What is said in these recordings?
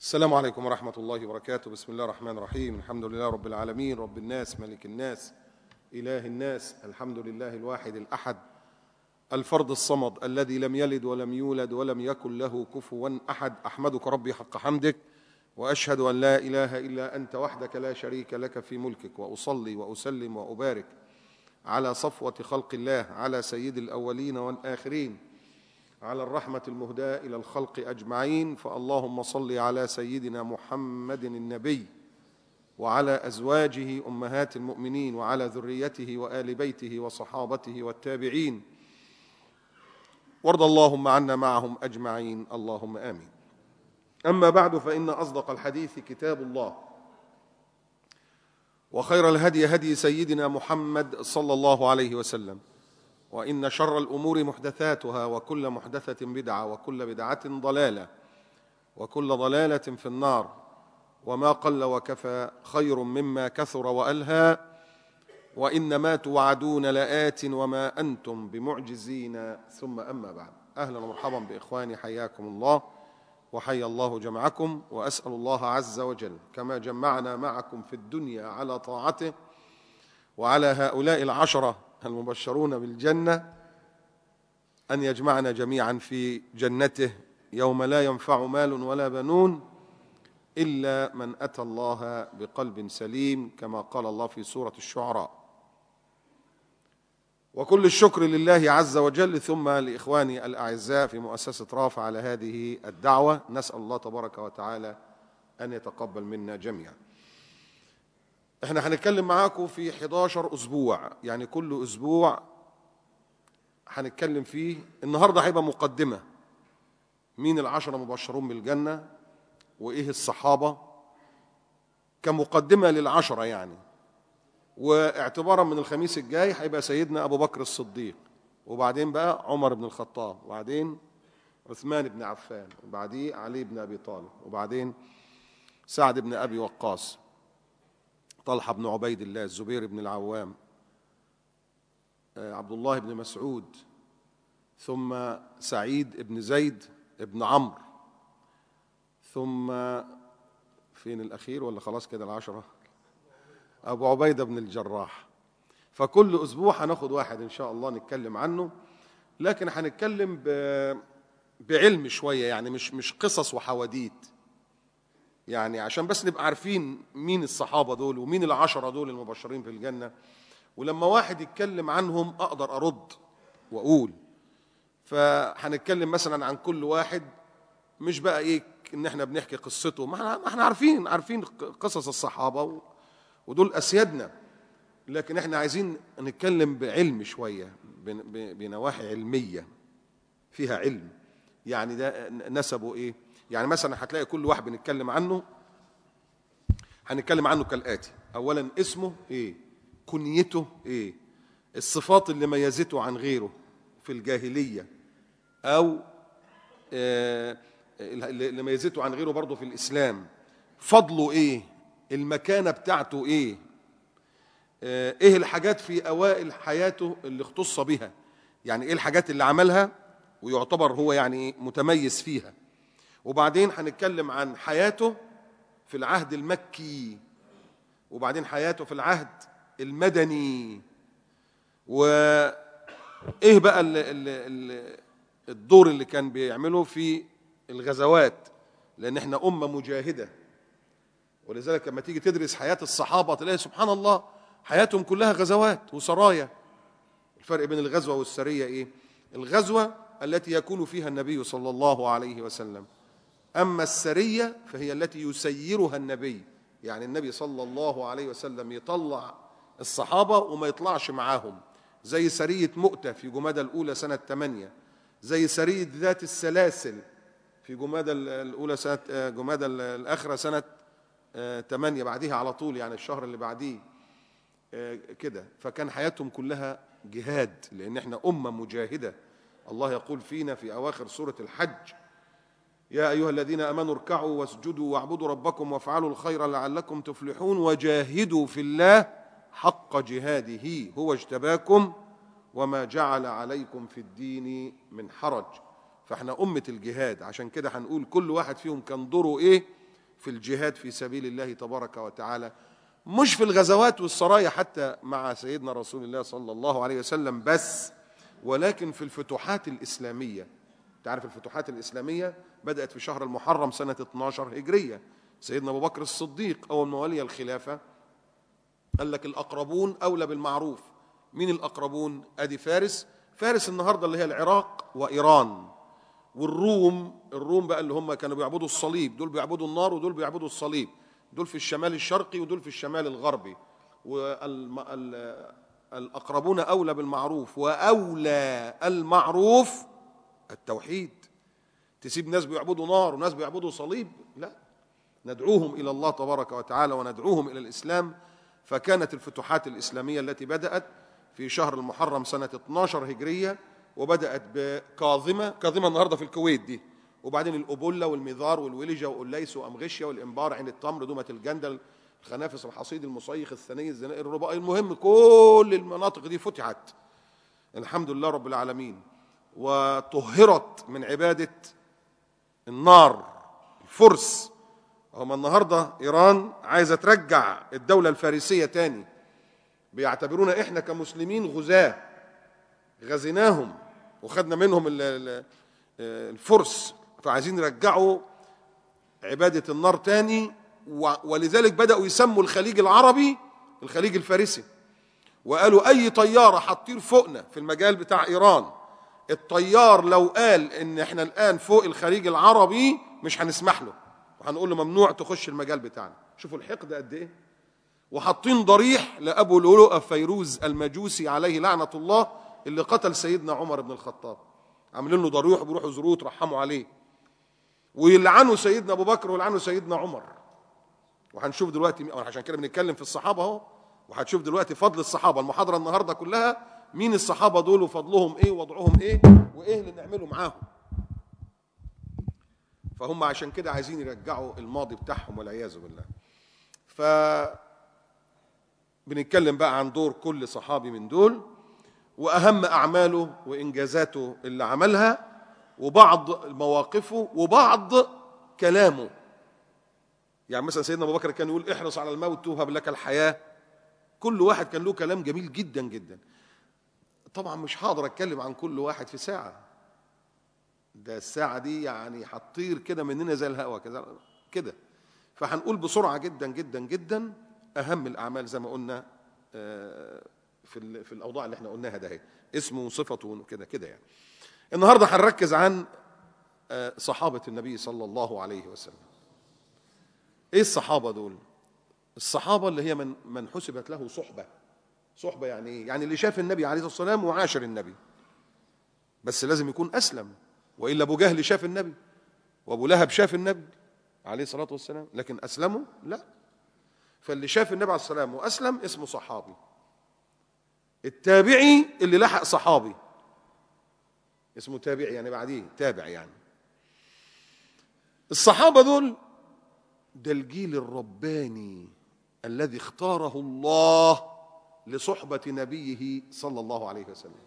السلام عليكم ورحمة الله وبركاته بسم الله الرحمن الرحيم الحمد لله رب العالمين رب الناس ملك الناس إله الناس الحمد لله الواحد الأحد الفرد الصمد الذي لم يلد ولم يولد ولم يكن له كفوا أحد أحمدك ربي حق حمدك وأشهد أن لا إله إلا أنت وحدك لا شريك لك في ملكك وأصلي وأسلم وأبارك على صفوة خلق الله على سيد الأولين والآخرين على الرحمة المهداة إلى الخلق أجمعين فاللهم صل على سيدنا محمد النبي وعلى أزواجه أمهات المؤمنين وعلى ذريته وآل بيته وصحابته والتابعين وارض اللهم عنا معهم أجمعين اللهم آمين أما بعد فإن أصدق الحديث كتاب الله وخير الهدي هدي سيدنا محمد صلى الله عليه وسلم وإن شر الأمور محدثاتها وكل محدثة بدعة وكل بدعة ضلالة وكل ضلالة في النار وما قل وكفى خير مما كثر وألهى وإن ما توعدون لآت وما أنتم بمعجزين ثم أما بعد أهلا ومرحبا بإخواني حياكم الله وحيا الله جمعكم وأسأل الله عز وجل كما جمعنا معكم في الدنيا على طاعته وعلى هؤلاء العشرة المبشرون بالجنة أن يجمعنا جميعا في جنته يوم لا ينفع مال ولا بنون إلا من أتى الله بقلب سليم كما قال الله في سورة الشعراء وكل الشكر لله عز وجل ثم لإخواني الأعزاء في مؤسسة رافع على هذه الدعوة نسأل الله تبارك وتعالى أن يتقبل منا جميعا احنا هنتكلم معاكم في 11 اسبوع يعني كل اسبوع هنتكلم فيه النهارده هيبقى مقدمه مين العشره مبشرون بالجنه وايه الصحابه كمقدمه للعشره يعني واعتبارا من الخميس الجاي هيبقى سيدنا ابو بكر الصديق وبعدين بقى عمر بن الخطاب وبعدين عثمان بن عفان وبعديه علي بن ابي طالب وبعدين سعد بن ابي وقاص طلحة بن عبيد الله الزبير بن العوام عبد الله بن مسعود ثم سعيد بن زيد بن عمرو ثم فين الأخير ولا خلاص كده العشرة أبو عبيدة بن الجراح فكل أسبوع هناخد واحد إن شاء الله نتكلم عنه لكن هنتكلم بعلم شوية يعني مش مش قصص وحواديت يعني عشان بس نبقى عارفين مين الصحابة دول ومين العشرة دول المبشرين في الجنة ولما واحد يتكلم عنهم أقدر أرد وأقول فهنتكلم مثلا عن كل واحد مش بقى إيه إن إحنا بنحكي قصته ما إحنا عارفين عارفين قصص الصحابة ودول أسيادنا لكن إحنا عايزين نتكلم بعلم شوية بنواحي علمية فيها علم يعني ده نسبه إيه يعني مثلا هتلاقي كل واحد بنتكلم عنه هنتكلم عنه كالآتي أولا اسمه إيه كنيته إيه الصفات اللي ميزته عن غيره في الجاهلية أو آه اللي ميزته عن غيره برضه في الإسلام فضله إيه المكانة بتاعته إيه آه إيه الحاجات في أوائل حياته اللي اختص بها يعني إيه الحاجات اللي عملها ويعتبر هو يعني متميز فيها وبعدين هنتكلم عن حياته في العهد المكي وبعدين حياته في العهد المدني وايه بقى ال ال ال الدور اللي كان بيعمله في الغزوات لان احنا امه مجاهده ولذلك لما تيجي تدرس حياه الصحابه تلاقي سبحان الله حياتهم كلها غزوات وسرايا الفرق بين الغزوه والسريه ايه الغزوه التي يكون فيها النبي صلى الله عليه وسلم أما السرية فهي التي يسيرها النبي يعني النبي صلى الله عليه وسلم يطلع الصحابة وما يطلعش معاهم زي سرية مؤتة في جمادى الأولى سنة 8 زي سرية ذات السلاسل في جمادى الأولى سنة جمادى الآخرة سنة 8 بعديها على طول يعني الشهر اللي بعديه كده فكان حياتهم كلها جهاد لأن احنا أمة مجاهدة الله يقول فينا في أواخر سورة الحج يا أيها الذين آمنوا اركعوا واسجدوا واعبدوا ربكم وافعلوا الخير لعلكم تفلحون وجاهدوا في الله حق جهاده هو اجتباكم وما جعل عليكم في الدين من حرج فاحنا أمة الجهاد عشان كده هنقول كل واحد فيهم كان دوره إيه في الجهاد في سبيل الله تبارك وتعالى مش في الغزوات والسرايا حتى مع سيدنا رسول الله صلى الله عليه وسلم بس ولكن في الفتوحات الإسلامية تعرف الفتوحات الإسلامية بدأت في شهر المحرم سنة 12 هجرية سيدنا أبو بكر الصديق أول ما ولي الخلافة قال لك الأقربون أولى بالمعروف مين الأقربون أدي فارس فارس النهاردة اللي هي العراق وإيران والروم الروم بقى اللي هم كانوا بيعبدوا الصليب دول بيعبدوا النار ودول بيعبدوا الصليب دول في الشمال الشرقي ودول في الشمال الغربي والأقربون أولى بالمعروف وأولى المعروف التوحيد تسيب ناس بيعبدوا نار وناس بيعبدوا صليب لا ندعوهم إلى الله تبارك وتعالى وندعوهم إلى الإسلام فكانت الفتوحات الإسلامية التي بدأت في شهر المحرم سنة 12 هجرية وبدأت بكاظمة كاظمة النهاردة في الكويت دي وبعدين الأبولة والميذار والولجة وأوليس وأمغشية والإنبار عين التمر دومة الجندل الخنافس الحصيد المصيخ الثني الزنائر الرباء المهم كل المناطق دي فتحت الحمد لله رب العالمين وطهرت من عبادة النار الفرس هم النهاردة إيران عايزة ترجع الدولة الفارسية تاني بيعتبرونا إحنا كمسلمين غزاة غزيناهم وخدنا منهم الفرس فعايزين يرجعوا عبادة النار تاني ولذلك بدأوا يسموا الخليج العربي الخليج الفارسي وقالوا أي طيارة هتطير فوقنا في المجال بتاع إيران الطيار لو قال إن إحنا الآن فوق الخليج العربي مش هنسمح له وهنقول له ممنوع تخش المجال بتاعنا شوفوا الحقد قد إيه وحاطين ضريح لأبو لؤلؤة فيروز المجوسي عليه لعنة الله اللي قتل سيدنا عمر بن الخطاب عاملين له ضريح بيروحوا يزوروه يترحموا عليه ويلعنوا سيدنا ابو بكر ويلعنوا سيدنا عمر وهنشوف دلوقتي عشان كده بنتكلم في الصحابه اهو وهتشوف دلوقتي فضل الصحابه المحاضره النهارده كلها مين الصحابه دول وفضلهم ايه ووضعهم ايه وايه اللي نعمله معاهم فهم عشان كده عايزين يرجعوا الماضي بتاعهم والعياذ بالله ف بنتكلم بقى عن دور كل صحابي من دول واهم اعماله وانجازاته اللي عملها وبعض مواقفه وبعض كلامه يعني مثلا سيدنا ابو بكر كان يقول احرص على الموت توهب لك الحياه كل واحد كان له كلام جميل جدا جدا طبعا مش هقدر اتكلم عن كل واحد في ساعه ده الساعه دي يعني هتطير كده مننا زي الهواء كده كده فهنقول بسرعه جدا جدا جدا اهم الاعمال زي ما قلنا في في الاوضاع اللي احنا قلناها ده اسمه وصفته كده كده يعني النهارده هنركز عن صحابه النبي صلى الله عليه وسلم ايه الصحابه دول الصحابه اللي هي من من حسبت له صحبه صحبه يعني ايه يعني اللي شاف النبي عليه الصلاه والسلام وعاشر النبي بس لازم يكون اسلم والا ابو جهل شاف النبي وابو لهب شاف النبي عليه الصلاه والسلام لكن اسلموا لا فاللي شاف النبي عليه الصلاه والسلام واسلم اسمه صحابي التابعي اللي لحق صحابي اسمه تابعي يعني بعديه تابع يعني الصحابة دول ده الجيل الرباني الذي اختاره الله لصحبة نبيه صلى الله عليه وسلم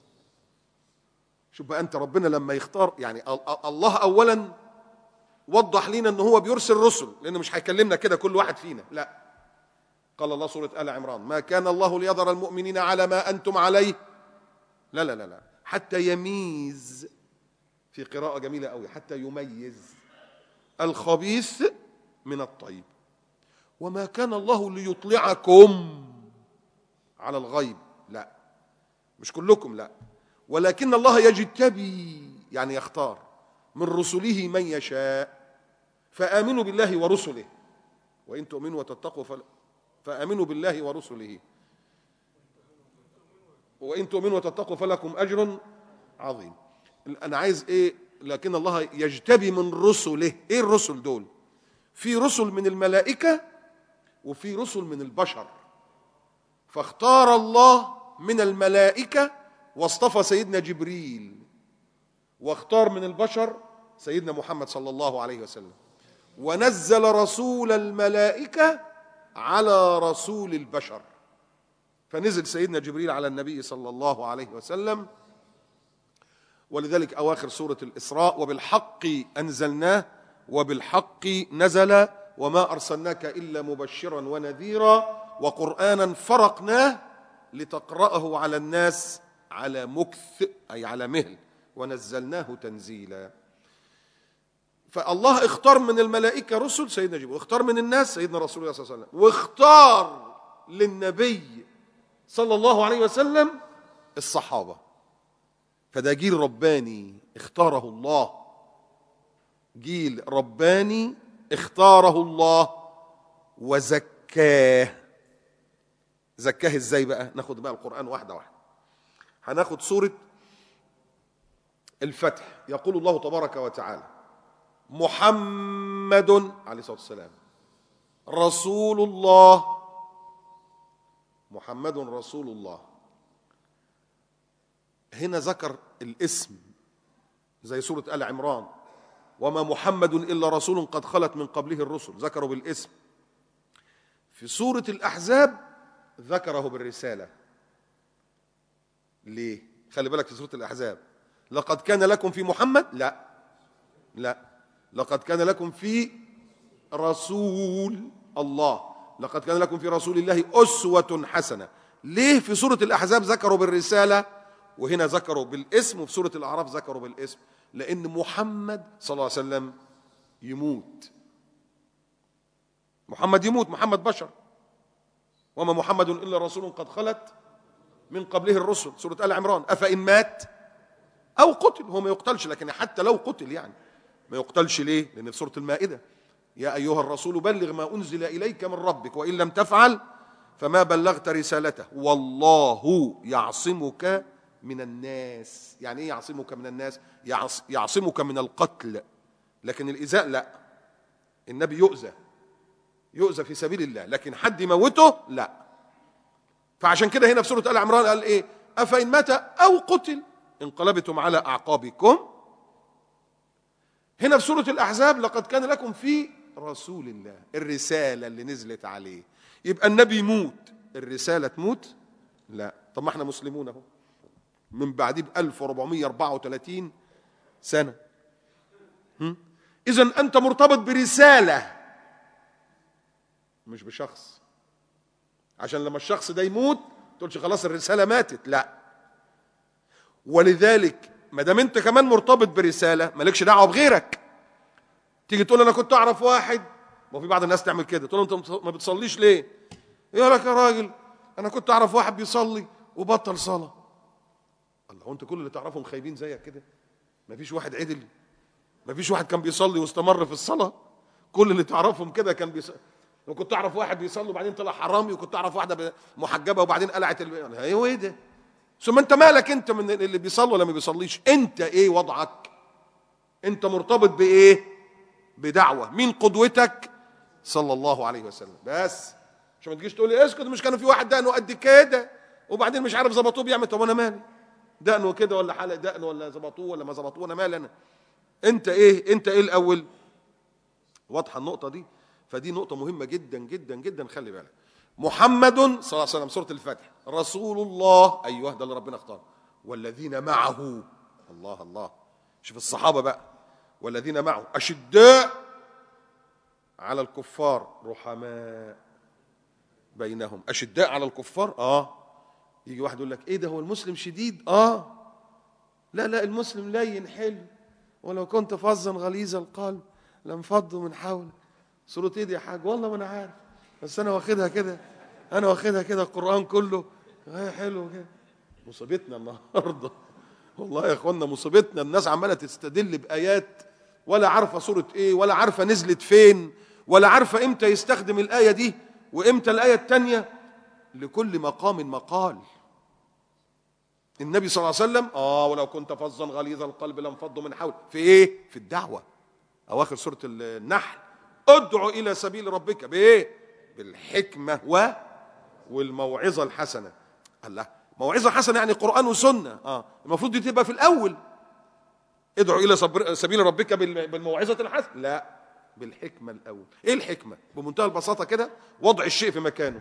شوف بقى أنت ربنا لما يختار يعني الله أولا وضح لنا أنه هو بيرسل رسل لأنه مش هيكلمنا كده كل واحد فينا لا قال الله سورة آل عمران ما كان الله ليذر المؤمنين على ما أنتم عليه لا لا لا لا حتى يميز في قراءة جميلة قوي حتى يميز الخبيث من الطيب وما كان الله ليطلعكم على الغيب لا مش كلكم لا ولكن الله يجتبي يعني يختار من رسله من يشاء فآمنوا بالله ورسله وإن تؤمنوا وتتقوا فلا فآمنوا بالله ورسله وإن تؤمنوا وتتقوا فلكم أجر عظيم أنا عايز إيه لكن الله يجتبي من رسله إيه الرسل دول في رسل من الملائكة وفي رسل من البشر فاختار الله من الملائكة واصطفى سيدنا جبريل واختار من البشر سيدنا محمد صلى الله عليه وسلم ونزل رسول الملائكة على رسول البشر فنزل سيدنا جبريل على النبي صلى الله عليه وسلم ولذلك أواخر سورة الإسراء وبالحق أنزلناه وبالحق نزل وما ارسلناك الا مبشرا ونذيرا وقرانا فرقناه لتقراه على الناس على مكث اي على مهل ونزلناه تنزيلا فالله اختار من الملائكه رسل سيدنا جبريل واختار من الناس سيدنا رسول الله صلى الله عليه وسلم واختار للنبي صلى الله عليه وسلم الصحابه فده جيل رباني اختاره الله جيل رباني اختاره الله وزكاه زكاه ازاي بقى ناخد بقى القران واحده واحده هناخد سوره الفتح يقول الله تبارك وتعالى محمد عليه الصلاه والسلام رسول الله محمد رسول الله هنا ذكر الاسم زي سوره ال عمران وما محمد الا رسول قد خلت من قبله الرسل ذكروا بالاسم في سوره الاحزاب ذكره بالرساله ليه خلي بالك في سوره الاحزاب لقد كان لكم في محمد لا لا لقد كان لكم في رسول الله لقد كان لكم في رسول الله أسوة حسنة ليه في سورة الأحزاب ذكروا بالرسالة وهنا ذكروا بالاسم وفي سورة الأعراف ذكروا بالاسم لأن محمد صلى الله عليه وسلم يموت محمد يموت محمد بشر وما محمد إلا رسول قد خلت من قبله الرسل سورة آل عمران أفإن مات أو قتل هو ما يقتلش لكن حتى لو قتل يعني ما يقتلش ليه لأن في سورة المائدة يا أيها الرسول بلغ ما أنزل إليك من ربك وإن لم تفعل فما بلغت رسالته والله يعصمك من الناس يعني إيه يعصمك من الناس يعص يعصمك من القتل لكن الإيذاء لا النبي يؤذى يؤذى في سبيل الله لكن حد يموته لا فعشان كده هنا في سورة آل عمران قال إيه أفإن مات أو قتل انقلبتم على أعقابكم هنا في سورة الأحزاب لقد كان لكم في رسول الله الرسالة اللي نزلت عليه يبقى النبي يموت الرسالة تموت لا طب ما احنا مسلمون اهو من بعديه ب 1434 سنة إذا أنت مرتبط برسالة مش بشخص عشان لما الشخص ده يموت تقولش خلاص الرسالة ماتت لا ولذلك ما دام انت كمان مرتبط برسالة مالكش دعوة بغيرك تيجي تقول انا كنت اعرف واحد وفي بعض الناس تعمل كده تقول له انت ما بتصليش ليه يقول لك يا راجل انا كنت اعرف واحد بيصلي وبطل صلاه الله هو انت كل اللي تعرفهم خايبين زيك كده ما فيش واحد عدل ما فيش واحد كان بيصلي واستمر في الصلاه كل اللي تعرفهم كده كان بيصلي وكنت اعرف واحد بيصلي وبعدين طلع حرامي وكنت اعرف واحده محجبه وبعدين قلعت ال... ايوه ايه ده ثم انت مالك انت من اللي بيصلي ولا ما بيصليش انت ايه وضعك انت مرتبط بايه بدعوه مين قدوتك صلى الله عليه وسلم بس عشان ما تجيش تقول لي اسكت مش كان في واحد دقنه قد كده وبعدين مش عارف ظبطوه بيعمل طب انا مالي دقنه كده ولا حلق دقنه ولا ظبطوه ولا ما ظبطوه انا مالي انا انت ايه انت ايه الاول واضحه النقطه دي فدي نقطه مهمه جدا جدا جدا خلي بالك محمد صلى الله عليه وسلم سوره الفتح رسول الله ايوه ده اللي ربنا اختاره والذين معه الله الله شوف الصحابه بقى والذين معه أشداء على الكفار رحماء بينهم أشداء على الكفار آه يجي واحد يقول لك إيه ده هو المسلم شديد آه لا لا المسلم لين حلو ولو كنت فظا غليظ القلب لانفضوا من حولك سورة ايه دي يا حاج والله ما انا عارف بس انا واخدها كده انا واخدها كده القرآن كله آه حلو كده مصيبتنا النهارده والله يا اخوانا مصيبتنا الناس عماله تستدل بايات ولا عارفه سوره ايه ولا عارفه نزلت فين ولا عارفه امتى يستخدم الايه دي وامتى الايه الثانيه لكل مقام مقال النبي صلى الله عليه وسلم اه ولو كنت فظا غليظ القلب لانفضوا من حول في ايه في الدعوه اواخر سوره النحل ادعو الى سبيل ربك بايه بالحكمه و والموعظه الحسنه الله موعظه حسنه يعني قران وسنه اه المفروض دي تبقى في الاول ادعو الى سبيل ربك بالموعظه الحسنه لا بالحكمه الاول ايه الحكمه بمنتهى البساطه كده وضع الشيء في مكانه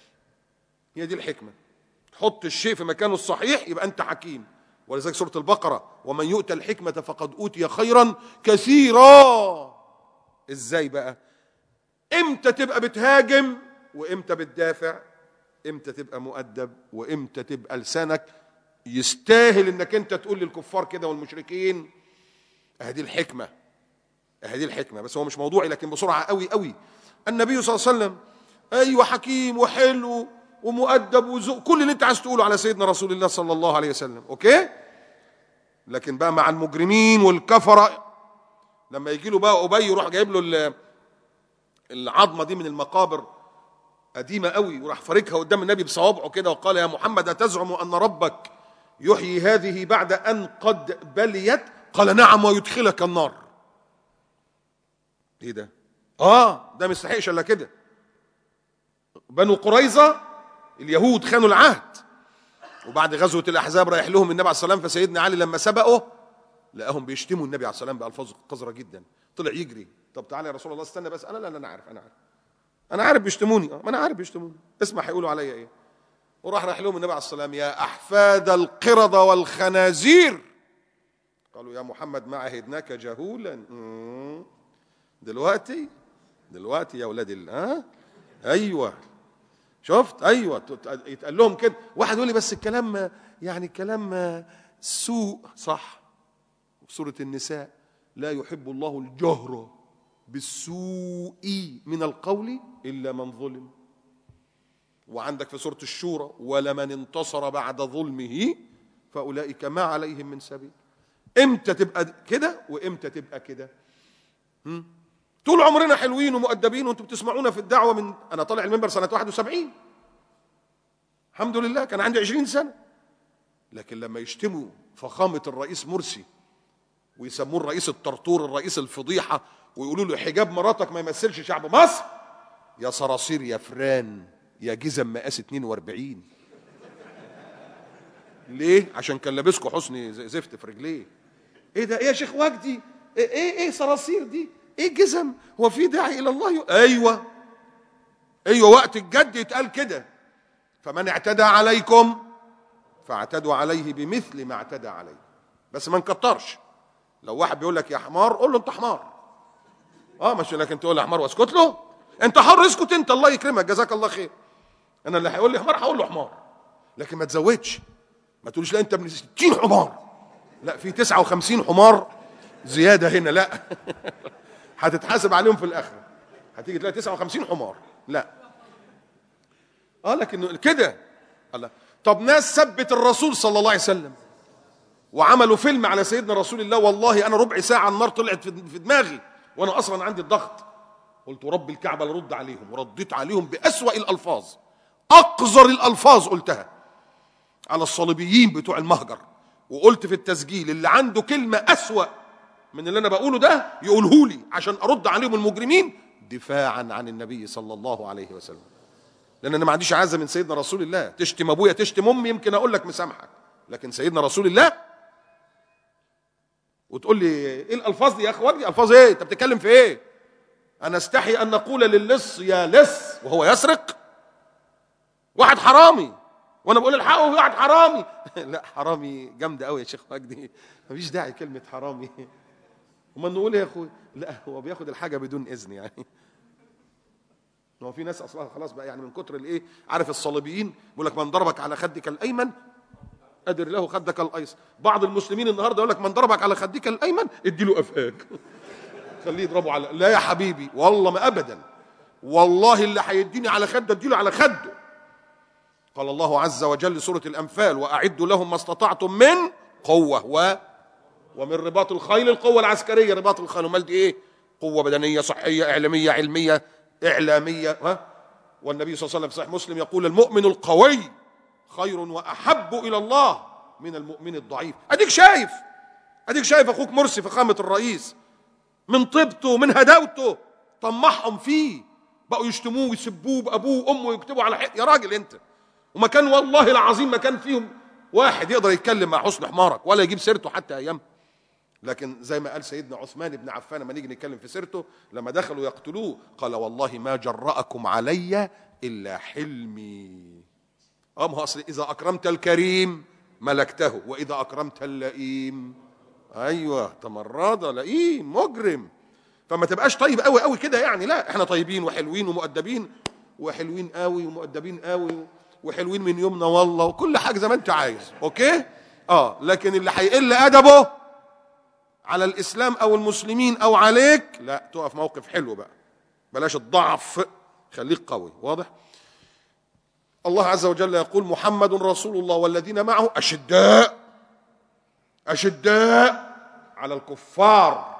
هي دي الحكمه تحط الشيء في مكانه الصحيح يبقى انت حكيم ولذلك سوره البقره ومن يؤتى الحكمه فقد اوتي خيرا كثيرا ازاي بقى امتى تبقى بتهاجم وامتى بتدافع امتى تبقى مؤدب وامتى تبقى لسانك يستاهل انك انت تقول للكفار كده والمشركين اهدي الحكمه اهدي الحكمه بس هو مش موضوعي لكن بسرعه قوي قوي النبي صلى الله عليه وسلم ايوه حكيم وحلو ومؤدب وذوق كل اللي انت عايز تقوله على سيدنا رسول الله صلى الله عليه وسلم اوكي لكن بقى مع المجرمين والكفره لما يجي له بقى ابي يروح جايب له ال- العظمه دي من المقابر قديمه قوي وراح فاركها قدام النبي بصوابعه كده وقال يا محمد اتزعم ان ربك يحيي هذه بعد ان قد بليت قال نعم ويدخلك النار ايه ده اه ده ما يستحقش الا كده بنو قريظه اليهود خانوا العهد وبعد غزوه الاحزاب رايح لهم النبي عليه الصلاه والسلام فسيدنا علي لما سبقوا لقاهم بيشتموا النبي عليه الصلاه والسلام بالفاظ قذره جدا طلع يجري طب تعالى يا رسول الله استنى بس انا لا لا انا عارف انا عارف انا عارف بيشتموني اه ما انا عارف بيشتموني اسمع هيقولوا عليا ايه وراح راح لهم النبي عليه الصلاه والسلام يا احفاد القرده والخنازير قالوا يا محمد ما عهدناك جهولا مم. دلوقتي دلوقتي يا ولاد ال ها ايوه شفت ايوه تت- يتقال لهم كده واحد يقول لي بس الكلام يعني الكلام سوء صح في سوره النساء لا يحب الله الجهر بالسوء من القول الا من ظلم وعندك في سوره الشورى ولمن انتصر بعد ظلمه فاولئك ما عليهم من سبيل امتى تبقى كده وامتى تبقى كده هم؟ طول عمرنا حلوين ومؤدبين وانتم بتسمعونا في الدعوه من انا طالع المنبر سنه 71 الحمد لله كان عندي 20 سنه لكن لما يشتموا فخامه الرئيس مرسي ويسموه الرئيس الطرطور الرئيس الفضيحه ويقولوا له حجاب مراتك ما يمثلش شعب مصر يا صراصير يا فران يا جزم مقاس 42 ليه؟ عشان كان لابسكوا حسني ز- زفت في رجليه ايه ده ايه يا شيخ وجدي ايه ايه, إيه صراصير دي ايه جزم هو في داعي الى الله ي... ايوه ايوه وقت الجد يتقال كده فمن اعتدى عليكم فاعتدوا عليه بمثل ما اعتدى عليه بس ما نكترش لو واحد بيقول لك يا حمار قول له انت حمار اه مش لكن تقول له حمار واسكت له انت حر اسكت انت الله يكرمك جزاك الله خير انا اللي هيقول لي حمار هقول له حمار لكن ما تزودش ما تقولش لا انت من 60 حمار لا في 59 حمار زياده هنا لا هتتحاسب عليهم في الاخره هتيجي تلاقي 59 حمار لا اه لكن كده الله طب ناس سبت الرسول صلى الله عليه وسلم وعملوا فيلم على سيدنا رسول الله والله انا ربع ساعه النار طلعت في في دماغي وانا اصلا عندي الضغط قلت رب الكعبه لرد عليهم ورديت عليهم باسوا الالفاظ اقذر الالفاظ قلتها على الصليبيين بتوع المهجر وقلت في التسجيل اللي عنده كلمه اسوا من اللي انا بقوله ده يقوله لي عشان ارد عليهم المجرمين دفاعا عن النبي صلى الله عليه وسلم لان انا ما عنديش عزه من سيدنا رسول الله تشتم ابويا تشتم امي يمكن اقول لك مسامحك لكن سيدنا رسول الله وتقول لي ايه الالفاظ دي يا اخي وجدي الفاظ ايه انت بتتكلم في ايه انا استحي ان نقول للص يا لص وهو يسرق واحد حرامي وانا بقول الحق وفي واحد حرامي لا حرامي جامده قوي يا شيخ وجدي مفيش داعي كلمه حرامي وما نقول يا اخوي لا هو بياخد الحاجه بدون اذن يعني هو في ناس اصلا خلاص بقى يعني من كتر الايه عارف الصليبيين بيقول لك من ضربك على خدك الايمن ادر له خدك الايسر بعض المسلمين النهارده يقول لك من ضربك على خدك الايمن ادي له قفاك خليه يضربه على لا يا حبيبي والله ما ابدا والله اللي هيديني على خده اديله على خده قال الله عز وجل سورة الأنفال وأعدوا لهم ما استطعتم من قوة و ومن رباط الخيل القوة العسكرية رباط الخيل امال دي إيه؟ قوة بدنية صحية إعلامية علمية إعلامية ها؟ والنبي صلى الله عليه وسلم في صحيح مسلم يقول المؤمن القوي خير وأحب إلى الله من المؤمن الضعيف أديك شايف أديك شايف أخوك مرسي فخامة الرئيس من طيبته من هداوته طمعهم فيه بقوا يشتموه ويسبوه بأبوه وأمه ويكتبوا على حق يا راجل أنت وما كان والله العظيم ما كان فيهم واحد يقدر يتكلم مع حسن حمارك ولا يجيب سيرته حتى ايام لكن زي ما قال سيدنا عثمان بن عفان لما نيجي نتكلم في سيرته لما دخلوا يقتلوه قال والله ما جرأكم علي الا حلمي اه ما هو اصل اذا اكرمت الكريم ملكته واذا اكرمت اللئيم ايوه تمرد لئيم مجرم فما تبقاش طيب قوي قوي كده يعني لا احنا طيبين وحلوين ومؤدبين وحلوين قوي ومؤدبين قوي وحلوين من يومنا والله وكل حاجه زي ما انت عايز اوكي اه لكن اللي هيقل ادبه على الاسلام او المسلمين او عليك لا تقف موقف حلو بقى بلاش الضعف خليك قوي واضح الله عز وجل يقول محمد رسول الله والذين معه اشداء اشداء على الكفار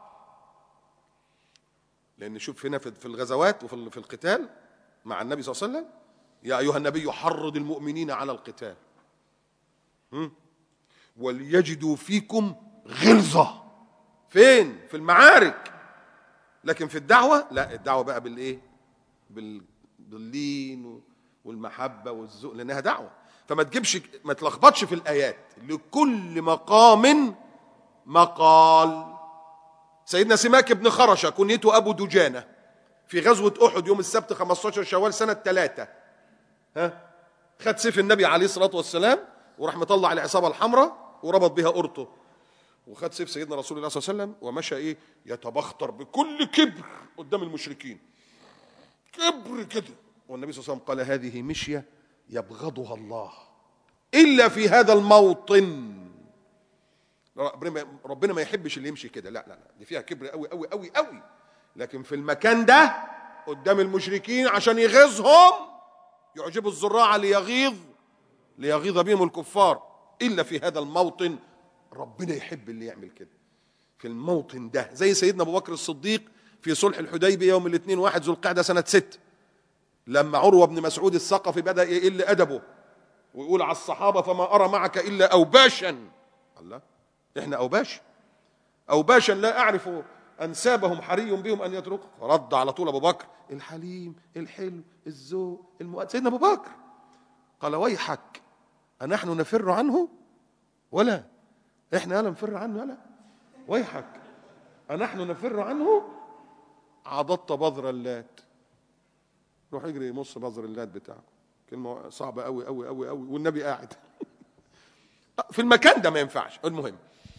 لان شوف هنا في في الغزوات وفي ال- في القتال مع النبي صلى الله عليه وسلم يا ايها النبي حرض المؤمنين على القتال هم؟ وليجدوا فيكم غلظه فين في المعارك لكن في الدعوه لا الدعوه بقى بالايه بال... باللين و- والمحبه والذوق لانها دعوه فما تجيبش ما تلخبطش في الايات لكل مقام مقال سيدنا سماك بن خرشه كنيته ابو دجانه في غزوه احد يوم السبت 15 شوال سنه ثلاثة ها خد سيف النبي عليه الصلاه والسلام وراح مطلع العصابه الحمراء وربط بها قرطه وخد سيف سيدنا رسول الله صلى الله عليه وسلم ومشى ايه يتبختر بكل كبر قدام المشركين كبر كده والنبي صلى الله عليه وسلم قال هذه مشيه يبغضها الله الا في هذا الموطن ربنا ربنا ما يحبش اللي يمشي كده لا لا لا دي فيها كبر قوي قوي قوي قوي لكن في المكان ده قدام المشركين عشان يغيظهم يعجب الزراع ليغيظ ليغيظ بهم الكفار الا في هذا الموطن ربنا يحب اللي يعمل كده في الموطن ده زي سيدنا ابو بكر الصديق في صلح الحديبيه يوم الاثنين واحد ذو القعده سنه ست لما عروه بن مسعود الثقفي بدا يقل ادبه ويقول على الصحابه فما ارى معك الا اوباشا الله احنا اوباش اوباشا لا اعرف انسابهم حري بهم ان يتركوا فرد على طول ابو بكر الحليم الحلو الذوق المؤدب سيدنا ابو بكر قال ويحك أنحن نفر عنه ولا احنا لا نفر عنه لا ويحك أنحن نفر عنه عضضت بذر اللات روح يجري يمص بذر اللات بتاعه كلمة صعبة قوي قوي قوي قوي والنبي قاعد في المكان ده ما ينفعش المهم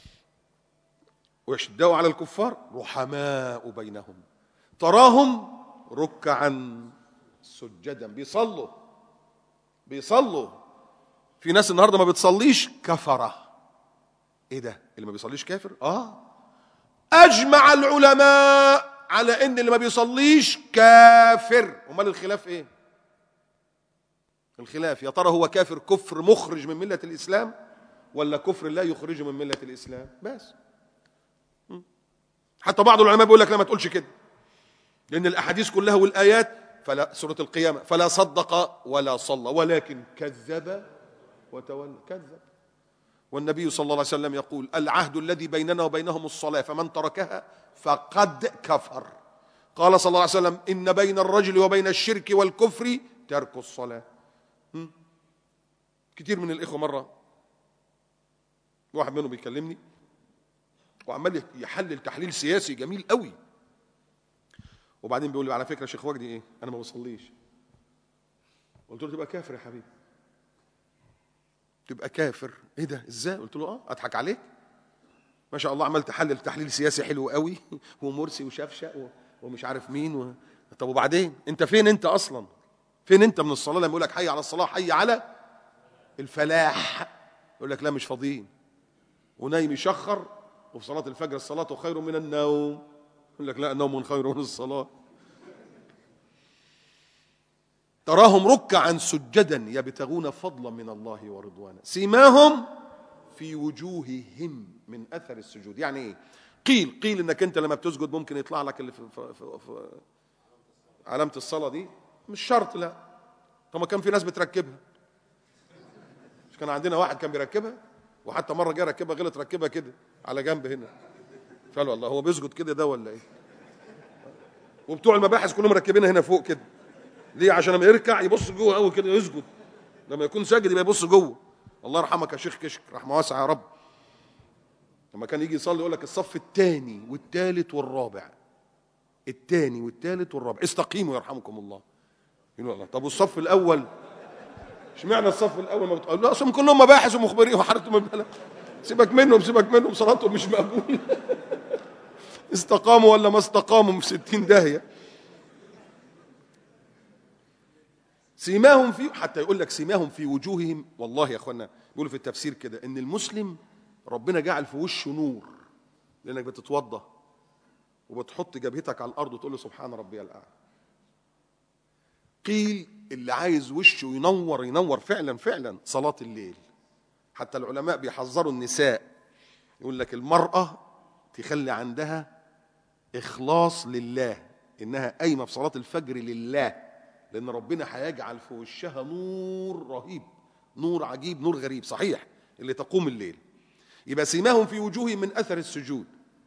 ويشدوا على الكفار رحماء بينهم تراهم ركعا سجدا بيصلوا بيصلوا في ناس النهارده ما بتصليش كفره ايه ده اللي ما بيصليش كافر اه اجمع العلماء على ان اللي ما بيصليش كافر امال الخلاف ايه الخلاف يا ترى هو كافر كفر مخرج من مله الاسلام ولا كفر لا يخرجه من مله الاسلام بس م. حتى بعض العلماء بيقول لك لا ما تقولش كده لان الاحاديث كلها والايات فلا سوره القيامه فلا صدق ولا صلى ولكن كذب وتولى كذب والنبي صلى الله عليه وسلم يقول العهد الذي بيننا وبينهم الصلاة فمن تركها فقد كفر قال صلى الله عليه وسلم إن بين الرجل وبين الشرك والكفر ترك الصلاة م? كتير من الإخوة مرة واحد منهم بيكلمني وعمال يحلل تحليل سياسي جميل قوي وبعدين بيقول لي على فكرة يا شيخ وجدي إيه أنا ما بصليش قلت له تبقى كافر يا حبيبي تبقى كافر ايه ده ازاي قلت له اه اضحك عليك ما شاء الله عمال تحلل تحليل سياسي حلو قوي ومرسي وشفشق و... ومش عارف مين و... طب وبعدين انت فين انت اصلا فين انت من الصلاه لما يقول لك حي على الصلاه حي على الفلاح يقول لك لا مش فاضيين ونايم يشخر وفي صلاه الفجر الصلاه خير من النوم يقول لك لا نوم خير من الصلاه تراهم ركعا سجدا يبتغون فضلا من الله ورضوانا سيماهم في وجوههم من اثر السجود يعني ايه قيل قيل انك انت لما بتسجد ممكن يطلع لك اللي في, في, في, في علامه الصلاه دي مش شرط لا طب ما كان في ناس بتركبها مش كان عندنا واحد كان بيركبها وحتى مره جه ركبها غلط ركبها كده على جنب هنا قال والله هو بيسجد كده ده ولا ايه وبتوع المباحث كلهم مركبينها هنا فوق كده ليه عشان لما يركع يبص جوه قوي كده يسجد لما يكون ساجد يبقى يبص جوه الله يرحمك يا شيخ كشك رحمه واسعه يا رب لما كان يجي يصلي يقول لك الصف الثاني والثالث والرابع الثاني والثالث والرابع استقيموا يرحمكم الله يقول الله طب والصف الاول اشمعنى الصف الاول ما بتقول لا اصل كلهم مباحث ومخبرين وحارتهم البلد سيبك منهم سيبك منهم صلاتهم مش مقبوله استقاموا ولا ما استقاموا في ستين داهية سيماهم في حتى يقول لك سيماهم في وجوههم والله يا اخوانا بيقولوا في التفسير كده ان المسلم ربنا جعل في وشه نور لانك بتتوضى وبتحط جبهتك على الارض وتقول له سبحان ربي الاعلى قيل اللي عايز وشه ينور ينور فعلا فعلا صلاة الليل حتى العلماء بيحذروا النساء يقول لك المرأة تخلي عندها إخلاص لله إنها قايمة في صلاة الفجر لله لأن ربنا هيجعل في وشها نور رهيب نور عجيب نور غريب صحيح اللي تقوم الليل يبقى سيماهم في وجوههم من أثر السجود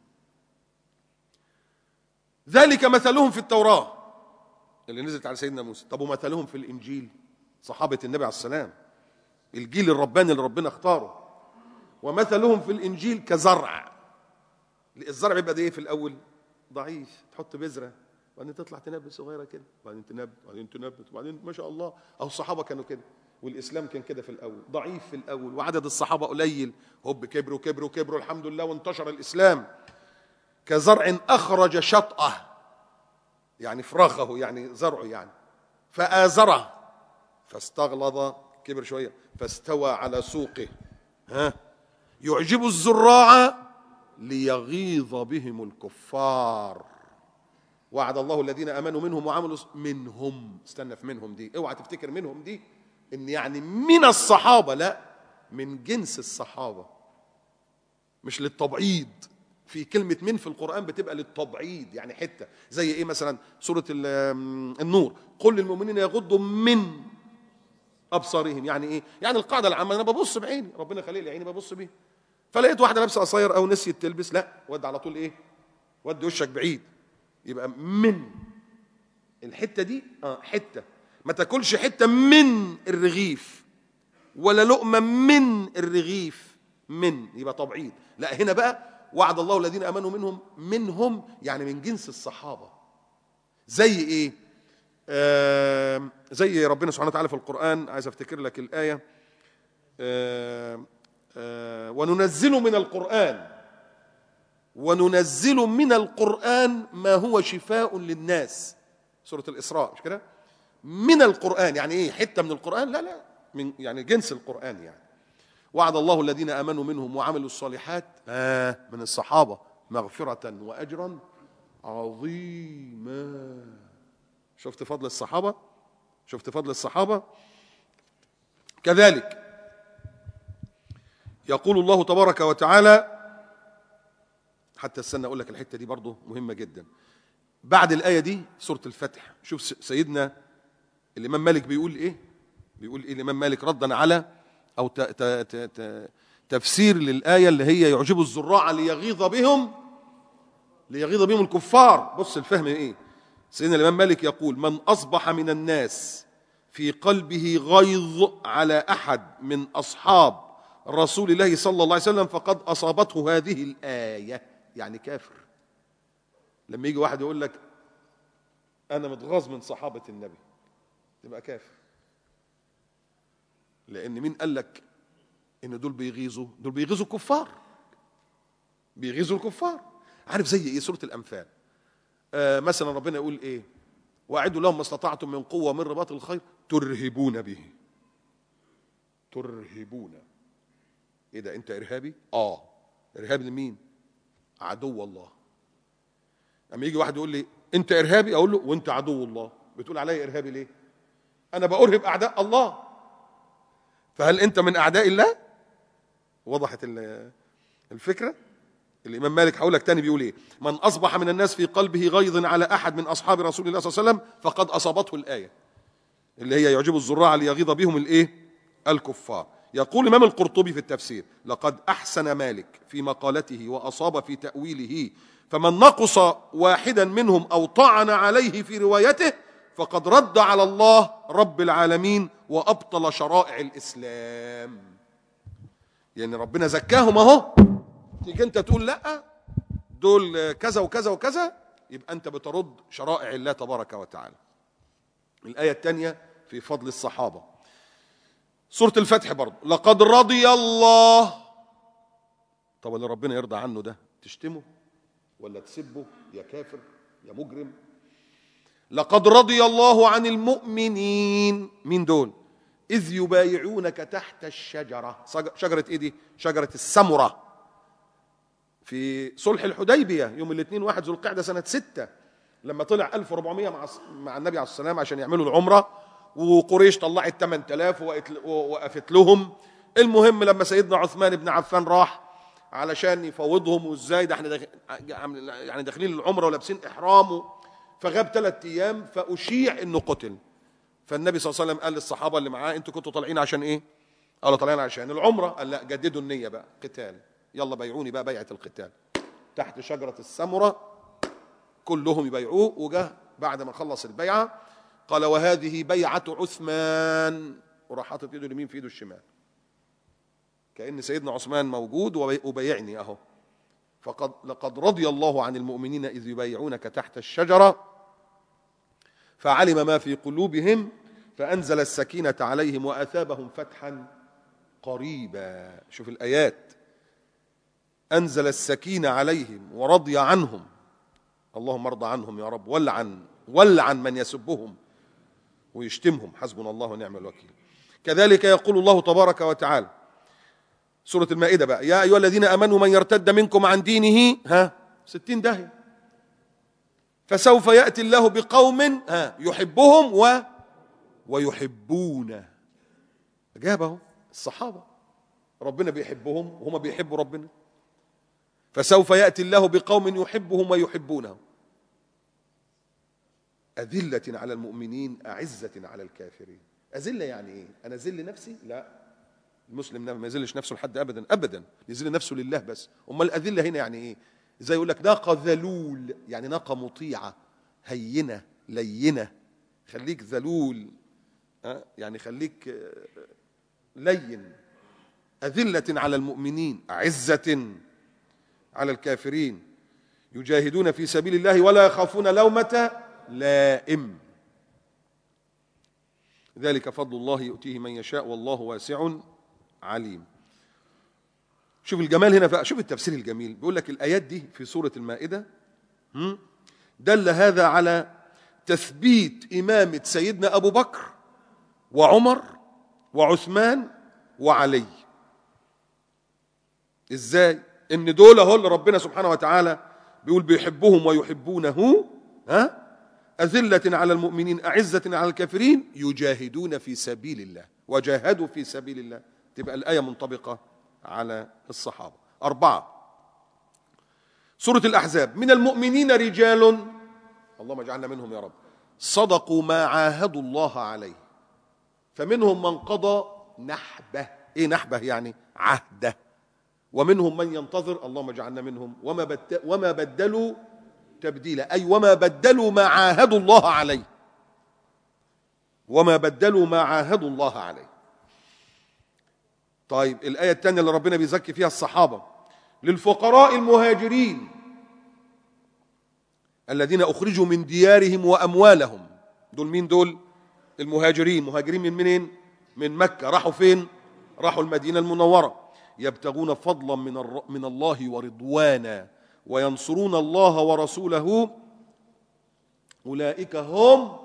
ذلك مثلهم في التوراة اللي نزلت على سيدنا موسى طب ومثلهم في الإنجيل صحابة النبي عليه السلام الجيل الرباني اللي ربنا اختاره ومثلهم في الإنجيل كزرع الزرع بيبقى ده ايه في الأول ضعيف تحط بذرة وبعدين تطلع تنبت صغيرة كده وبعدين تنبت وبعدين تنبت وبعدين ما شاء الله أهو الصحابة كانوا كده والإسلام كان كده في الأول ضعيف في الأول وعدد الصحابة قليل هوب كبروا كبروا كبروا الحمد لله وانتشر الإسلام كزرع أخرج شطأه يعني فراخه يعني زرعه يعني فآزره فاستغلظ كبر شوية فاستوى على سوقه ها يعجب الزراع ليغيظ بهم الكفار وعد الله الذين امنوا منهم وعملوا منهم استنى في منهم دي اوعى تفتكر منهم دي ان يعني من الصحابه لا من جنس الصحابه مش للتبعيض في كلمة من في القرآن بتبقى للتبعيض يعني حتة زي إيه مثلا سورة النور قل للمؤمنين يغضوا من أبصارهم يعني إيه؟ يعني القاعدة العامة أنا ببص بعيني ربنا خلق لي عيني ببص بيه فلقيت واحدة لابسة قصير أو نسيت تلبس لا ود على طول إيه؟ ود وشك بعيد يبقى من الحتة دي آه حتة ما تاكلش حتة من الرغيف ولا لقمة من الرغيف من يبقى تبعيض لا هنا بقى وعد الله الذين امنوا منهم منهم يعني من جنس الصحابه زي ايه آه زي ربنا سبحانه وتعالى في القران عايز افتكر لك الايه آه آه وننزل من القران وننزل من القران ما هو شفاء للناس سوره الاسراء مش كده من القران يعني ايه حته من القران لا لا من يعني جنس القران يعني وعد الله الذين امنوا منهم وعملوا الصالحات آه من الصحابه مغفره واجرا عظيما شفت فضل الصحابه شفت فضل الصحابه كذلك يقول الله تبارك وتعالى حتى استنى اقول لك الحته دي برضه مهمه جدا بعد الايه دي سوره الفتح شوف سيدنا الامام مالك بيقول ايه بيقول ايه الامام مالك ردا على او ت ت ت ت تفسير للايه اللي هي يعجب الزراع ليغيظ بهم ليغيظ بهم الكفار بص الفهم ايه سيدنا الامام مالك يقول من اصبح من الناس في قلبه غيظ على احد من اصحاب رسول الله صلى الله عليه وسلم فقد اصابته هذه الايه يعني كافر لما يجي واحد يقول لك انا متغاظ من صحابه النبي تبقى كافر لان مين قال لك ان دول بيغيظوا دول بيغيظوا الكفار بيغيظوا الكفار عارف زي ايه سوره الانفال آه مثلا ربنا يقول ايه واعدوا لهم ما استطعتم من قوه من رباط الخير ترهبون به ترهبون ايه ده انت ارهابي اه ارهاب لمين عدو الله اما يجي واحد يقول لي انت ارهابي اقول له وانت عدو الله بتقول عليا ارهابي ليه انا بارهب اعداء الله فهل انت من اعداء الله وضحت الفكره الامام مالك هقول لك تاني بيقول ايه من اصبح من الناس في قلبه غيظ على احد من اصحاب رسول الله صلى الله عليه وسلم فقد اصابته الايه اللي هي يعجب الزراع ليغيظ بهم الايه الكفار يقول الامام القرطبي في التفسير لقد احسن مالك في مقالته واصاب في تاويله فمن نقص واحدا منهم او طعن عليه في روايته فقد رد على الله رب العالمين وابطل شرائع الاسلام يعني ربنا زكاهم اهو تيجي انت تقول لا دول كذا وكذا وكذا يبقى انت بترد شرائع الله تبارك وتعالى الايه الثانيه في فضل الصحابه سوره الفتح برضه لقد رضي الله طب اللي ربنا يرضى عنه ده تشتمه ولا تسبه يا كافر يا مجرم لقد رضي الله عن المؤمنين مين دول إذ يبايعونك تحت الشجرة شجرة إيه دي شجرة السمرة في صلح الحديبية يوم الاثنين واحد ذو القعدة سنة ستة لما طلع 1400 مع مع النبي عليه السلام عشان يعملوا العمرة وقريش طلعت 8000 ووقفت لهم المهم لما سيدنا عثمان بن عفان راح علشان يفوضهم وازاي ده احنا يعني داخلين العمره ولابسين احرام فغاب ثلاث ايام فاشيع انه قتل فالنبي صلى الله عليه وسلم قال للصحابه اللي معاه انتوا كنتوا طالعين عشان ايه؟ قالوا طالعين عشان العمره قال لا جددوا النيه بقى قتال يلا بيعوني بقى بيعه القتال تحت شجره السمره كلهم يبايعوه وجه بعد ما خلص البيعه قال وهذه بيعه عثمان وراح حاطط ايده اليمين في ايده الشمال كأن سيدنا عثمان موجود وبيعني أهو فقد لقد رضي الله عن المؤمنين إذ يبايعونك تحت الشجرة فعلم ما في قلوبهم فأنزل السكينة عليهم وأثابهم فتحا قريبا شوف الآيات أنزل السكينة عليهم ورضي عنهم اللهم ارضى عنهم يا رب ولعن ولعن من يسبهم ويشتمهم حسبنا الله ونعم الوكيل كذلك يقول الله تبارك وتعالى سورة المائدة بقى يا أيها الذين أمنوا من يرتد منكم عن دينه ها ستين داهية فسوف يأتي الله بقوم ها يحبهم و ويحبون أجابه الصحابة ربنا بيحبهم وهم بيحبوا ربنا فسوف يأتي الله بقوم يحبهم ويحبونه أذلة على المؤمنين أعزة على الكافرين أذلة يعني إيه أنا أذل نفسي لا المسلم ما يذلش نفسه لحد ابدا ابدا يذل نفسه لله بس امال الاذله هنا يعني ايه زي يقول لك ناقه ذلول يعني ناقه مطيعه هينه لينه خليك ذلول أه؟ يعني خليك لين أذلة على المؤمنين أعزة على الكافرين يجاهدون في سبيل الله ولا يخافون لومة لائم ذلك فضل الله يؤتيه من يشاء والله واسع عليم شوف الجمال هنا بقى شوف التفسير الجميل بيقول لك الآيات دي في سورة المائدة دل هذا على تثبيت إمامة سيدنا أبو بكر وعمر وعثمان وعلي ازاي ان دول اهو اللي ربنا سبحانه وتعالى بيقول بيحبهم ويحبونه ها أذلة على المؤمنين أعزة على الكافرين يجاهدون في سبيل الله وجاهدوا في سبيل الله تبقى الآية منطبقة على الصحابة أربعة سورة الأحزاب من المؤمنين رجال اللهم اجعلنا منهم يا رب صدقوا ما عاهدوا الله عليه فمنهم من قضى نحبه ايه نحبه يعني عهده ومنهم من ينتظر اللهم اجعلنا منهم وما بد وما بدلوا تبديلا اي وما بدلوا ما عاهدوا الله عليه وما بدلوا ما عاهدوا الله عليه طيب الآية الثانية اللي ربنا بيزكي فيها الصحابة للفقراء المهاجرين الذين أخرجوا من ديارهم وأموالهم دول مين دول المهاجرين مهاجرين من منين من مكة راحوا فين راحوا المدينة المنورة يبتغون فضلا من, الر... من الله ورضوانا وينصرون الله ورسوله أولئك هم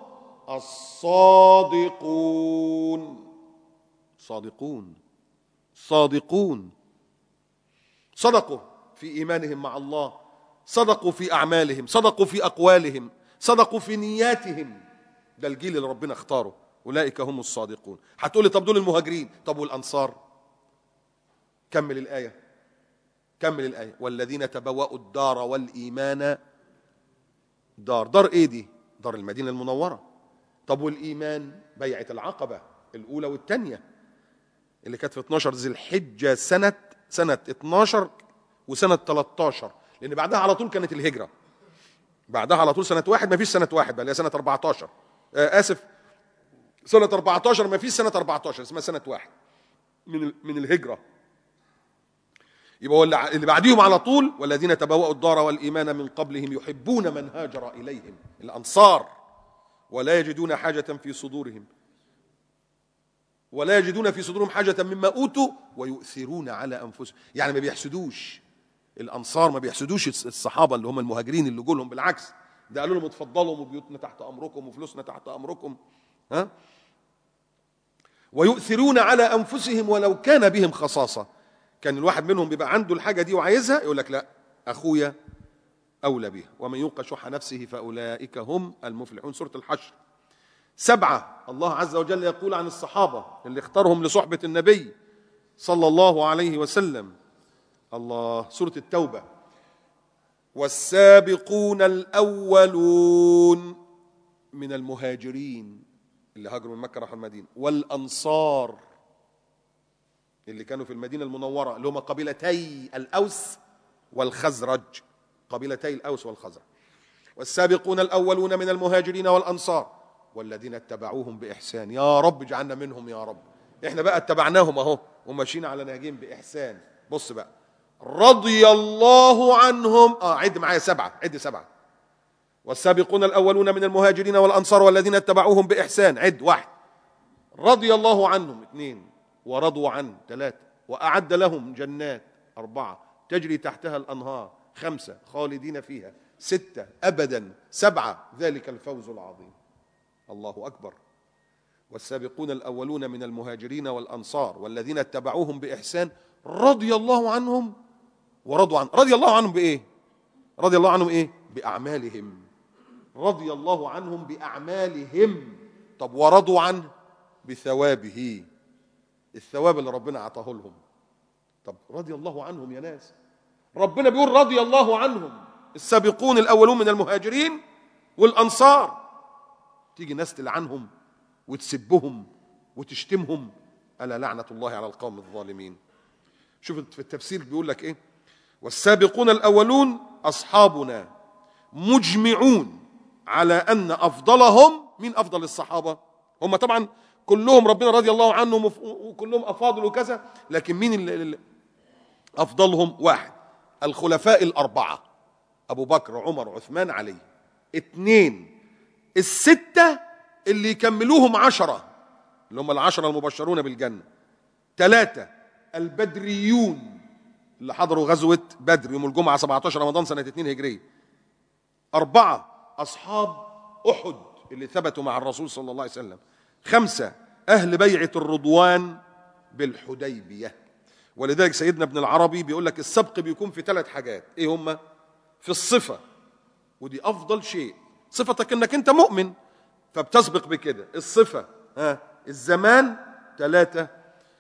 الصادقون صادقون صادقون صدقوا في ايمانهم مع الله صدقوا في اعمالهم صدقوا في اقوالهم صدقوا في نياتهم ده الجيل اللي ربنا اختاره اولئك هم الصادقون هتقول لي طب دول المهاجرين طب والانصار كمل الايه كمل الايه والذين تبوأوا الدار والايمان دار دار ايه دي دار المدينه المنوره طب والايمان بيعه العقبه الاولى والثانيه اللي كانت في 12 ذي الحجة سنة سنة 12 وسنة 13 لأن بعدها على طول كانت الهجرة بعدها على طول سنة واحد ما فيش سنة واحد بقى اللي هي سنة 14 آه آسف سنة 14 ما فيش سنة 14 اسمها سنة واحد من من الهجرة يبقى اللي بعديهم على طول والذين تبوأوا الدار والإيمان من قبلهم يحبون من هاجر إليهم الأنصار ولا يجدون حاجة في صدورهم ولا يجدون في صدورهم حاجة مما أوتوا ويؤثرون على أنفسهم يعني ما بيحسدوش الانصار ما بيحسدوش الصحابه اللي هم المهاجرين اللي جولهم بالعكس ده قالوا لهم اتفضلوا وبيوتنا تحت امركم وفلوسنا تحت امركم ها ويؤثرون على انفسهم ولو كان بهم خصاصه كان الواحد منهم بيبقى عنده الحاجه دي وعايزها يقول لك لا اخويا اولى بها ومن يوق شح نفسه فاولئك هم المفلحون سوره الحشر سبعه الله عز وجل يقول عن الصحابه اللي اختارهم لصحبه النبي صلى الله عليه وسلم الله سوره التوبه والسابقون الاولون من المهاجرين اللي هاجروا من مكه راحوا المدينه والانصار اللي كانوا في المدينه المنوره اللي هم قبيلتي الاوس والخزرج قبيلتي الاوس والخزرج والسابقون الاولون من المهاجرين والانصار والذين اتبعوهم باحسان يا رب اجعلنا منهم يا رب احنا بقى اتبعناهم اهو وماشيين على نهجهم باحسان بص بقى رضي الله عنهم اه عد معايا سبعه عد سبعه والسابقون الاولون من المهاجرين والانصار والذين اتبعوهم باحسان عد واحد رضي الله عنهم اثنين ورضوا عنه ثلاثه واعد لهم جنات اربعه تجري تحتها الانهار خمسه خالدين فيها سته ابدا سبعه ذلك الفوز العظيم الله اكبر والسابقون الاولون من المهاجرين والانصار والذين اتبعوهم باحسان رضي الله عنهم ورضوا عنه رضي الله عنهم بايه رضي الله عنهم ايه باعمالهم رضي الله عنهم باعمالهم طب ورضوا عنه بثوابه الثواب اللي ربنا اعطاه لهم طب رضي الله عنهم يا ناس ربنا بيقول رضي الله عنهم السابقون الاولون من المهاجرين والانصار تيجي ناس تلعنهم وتسبهم وتشتمهم الا لعنه الله على القوم الظالمين شوف في التفسير بيقول لك ايه والسابقون الاولون اصحابنا مجمعون على ان افضلهم من افضل الصحابه هم طبعا كلهم ربنا رضي الله عنهم وكلهم افاضل وكذا لكن مين اللي افضلهم واحد الخلفاء الاربعه ابو بكر عمر عثمان علي اثنين السته اللي يكملوهم عشره اللي هم العشره المبشرون بالجنه ثلاثه البدريون اللي حضروا غزوه بدر يوم الجمعه 17 رمضان سنه 2 هجريه اربعه اصحاب احد اللي ثبتوا مع الرسول صلى الله عليه وسلم خمسه اهل بيعه الرضوان بالحديبيه ولذلك سيدنا ابن العربي بيقول لك السبق بيكون في ثلاث حاجات ايه هما في الصفه ودي افضل شيء صفتك انك انت مؤمن فبتسبق بكده الصفه ها الزمان ثلاثه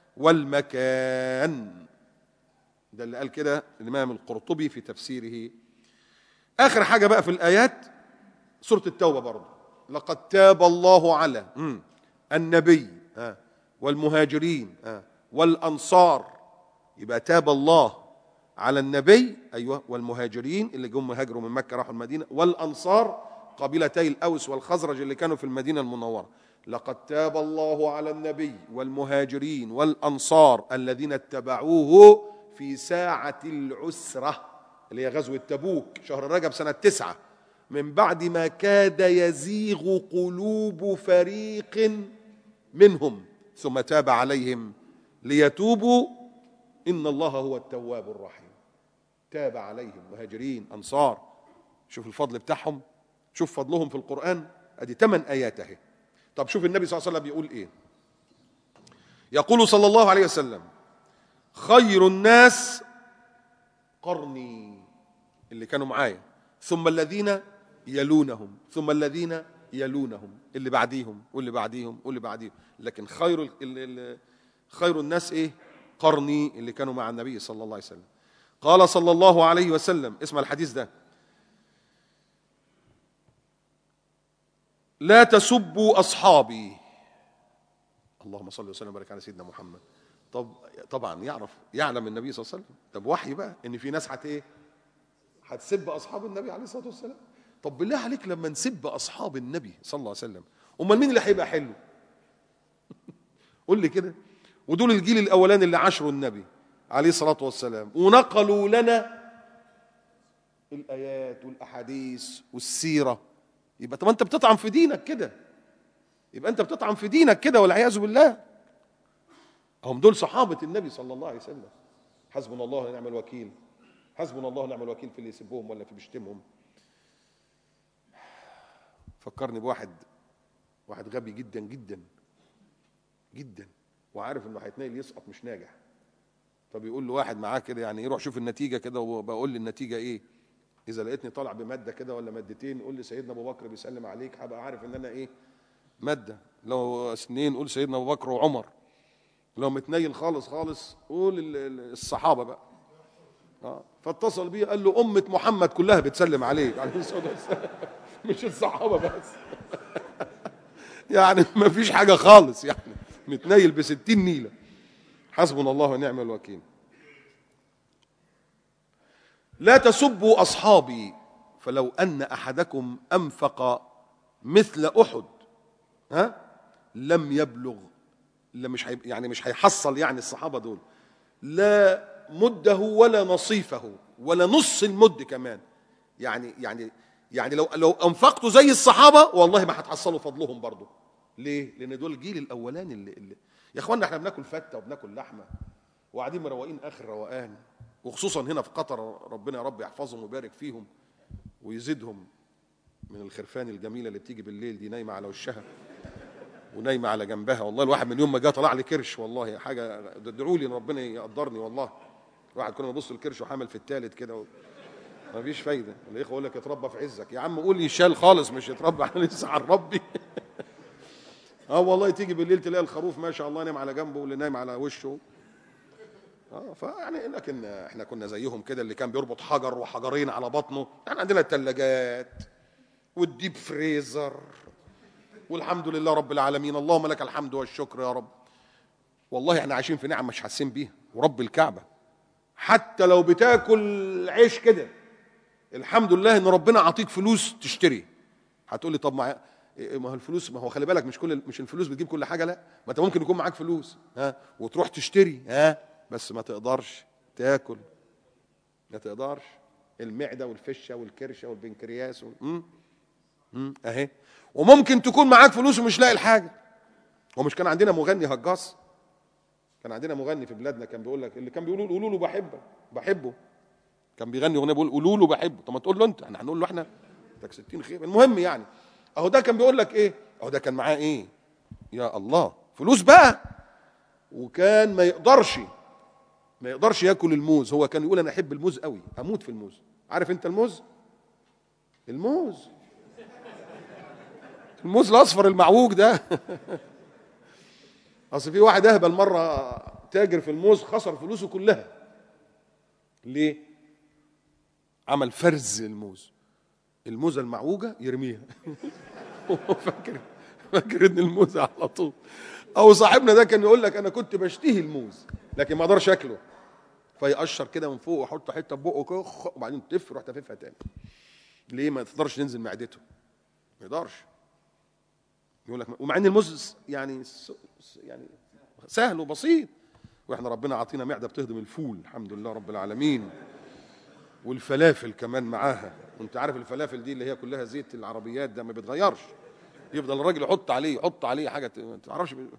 والمكان ده اللي قال كده الامام القرطبي في تفسيره اخر حاجه بقى في الايات سوره التوبه برضه لقد تاب الله على مم. النبي ها والمهاجرين ها والانصار يبقى تاب الله على النبي ايوه والمهاجرين اللي جم هاجروا من مكه راحوا المدينه والانصار قبيلتي الاوس والخزرج اللي كانوا في المدينه المنوره لقد تاب الله على النبي والمهاجرين والانصار الذين اتبعوه في ساعه العسره اللي هي غزوه تبوك شهر رجب سنه تسعه من بعد ما كاد يزيغ قلوب فريق منهم ثم تاب عليهم ليتوبوا ان الله هو التواب الرحيم تاب عليهم مهاجرين انصار شوف الفضل بتاعهم شوف فضلهم في القران ادي ثمان ايات اهي طب شوف النبي صلى الله عليه وسلم بيقول ايه يقول صلى الله عليه وسلم خير الناس قرني اللي كانوا معايا ثم الذين يلونهم ثم الذين يلونهم اللي بعديهم واللي بعديهم واللي بعديهم لكن خير ال ال خير الناس ايه قرني اللي كانوا مع النبي صلى الله عليه وسلم قال صلى الله عليه وسلم اسمع الحديث ده لا تسبوا اصحابي اللهم صل وسلم وبارك على سيدنا محمد طب طبعا يعرف يعلم النبي صلى الله عليه وسلم طب وحي بقى ان في ناس هت ايه هتسب اصحاب النبي عليه الصلاه والسلام طب بالله عليك لما نسب اصحاب النبي صلى الله عليه وسلم امال مين اللي هيبقى حلو قول لي كده ودول الجيل الاولاني اللي عاشروا النبي عليه الصلاه والسلام ونقلوا لنا الايات والاحاديث والسيره يبقى طب انت بتطعن في دينك كده يبقى انت بتطعن في دينك كده والعياذ بالله هم دول صحابه النبي صلى الله عليه وسلم حسبنا الله ونعم الوكيل حسبنا الله ونعم الوكيل في اللي يسبهم ولا في بيشتمهم فكرني بواحد واحد غبي جدا جدا جدا وعارف انه هيتنقل يسقط مش ناجح فبيقول له واحد معاه كده يعني يروح شوف النتيجه كده وبقول لي النتيجه ايه اذا لقيتني طالع بماده كده ولا مادتين قول لي سيدنا ابو بكر بيسلم عليك هبقى عارف ان انا ايه ماده لو سنين قول سيدنا ابو بكر وعمر لو متنيل خالص خالص قول ال- ال- الصحابه بقى اه فاتصل بيه قال له امه محمد كلها بتسلم عليك عليه الصلاه والسلام مش الصحابه بس يعني ما فيش حاجه خالص يعني متنيل بستين نيله حسبنا الله ونعم الوكيل لا تسبوا اصحابي فلو ان احدكم انفق مثل احد ها لم يبلغ لا مش هي يعني مش هيحصل يعني الصحابه دول لا مده ولا نصيفه ولا نص المد كمان يعني يعني يعني لو لو انفقتوا زي الصحابه والله ما هتحصلوا فضلهم برضه ليه؟ لان دول الجيل الاولاني اللي, اللي يا اخوانا احنا بناكل فته وبناكل لحمه وقاعدين مروقين اخر روقان وخصوصا هنا في قطر ربنا يا رب يحفظهم ويبارك فيهم ويزيدهم من الخرفان الجميله اللي بتيجي بالليل دي نايمه على وشها ونايمه على جنبها والله الواحد من يوم ما جه طلع لي كرش والله حاجه ادعوا لي ان ربنا يقدرني والله الواحد كنا نبص الكرش وحامل في الثالث كده و... ما فيش فايده الاخوه يقول لك اتربى في عزك يا عم قول يشال خالص مش يتربى على لسه عن ربي اه والله تيجي بالليل تلاقي الخروف ما شاء الله نايم على جنبه واللي نايم على وشه اه فيعني لكن احنا كنا زيهم كده اللي كان بيربط حجر وحجرين على بطنه يعني عندنا الثلاجات والديب فريزر والحمد لله رب العالمين اللهم لك الحمد والشكر يا رب والله احنا عايشين في نعم مش حاسين بيها ورب الكعبه حتى لو بتاكل عيش كده الحمد لله ان ربنا عطيك فلوس تشتري هتقول لي طب ما ما هو الفلوس ما هو خلي بالك مش كل مش الفلوس بتجيب كل حاجه لا ما انت ممكن يكون معاك فلوس ها وتروح تشتري ها بس ما تقدرش تاكل ما تقدرش المعده والفشه والكرشه والبنكرياس وال... مم. مم. اهي وممكن تكون معاك فلوس ومش لاقي الحاجه ومش كان عندنا مغني هجاص كان عندنا مغني في بلادنا كان بيقول لك اللي كان بيقولوا قولوا له بحبك بحبه كان بيغني اغنيه بيقول قولوا له بحبه طب ما تقول له انت احنا هنقول له احنا لك 60 خير المهم يعني اهو ده كان بيقول لك ايه اهو ده كان معاه ايه يا الله فلوس بقى وكان ما يقدرش ما يقدرش ياكل الموز هو كان يقول انا احب الموز قوي اموت في الموز عارف انت الموز الموز الموز الاصفر المعوج ده اصل في واحد اهبل مره تاجر في الموز خسر فلوسه كلها ليه عمل فرز الموز الموزه المعوجه يرميها هو فاكر فاكر ان الموز على طول او صاحبنا ده كان يقول لك انا كنت بشتهي الموز لكن ما اقدرش اكله فيقشر كده من فوق ويحط حته في بقه كخ وبعدين تف يروح تففها تاني ليه ما تقدرش تنزل معدته ما يقدرش يقول لك ومع ان الموز يعني س- س- يعني سهل وبسيط واحنا ربنا عطينا معده بتهضم الفول الحمد لله رب العالمين والفلافل كمان معاها وانت عارف الفلافل دي اللي هي كلها زيت العربيات ده ما بيتغيرش يفضل الراجل يحط عليه يحط عليه حاجه ت- ما تعرفش بي-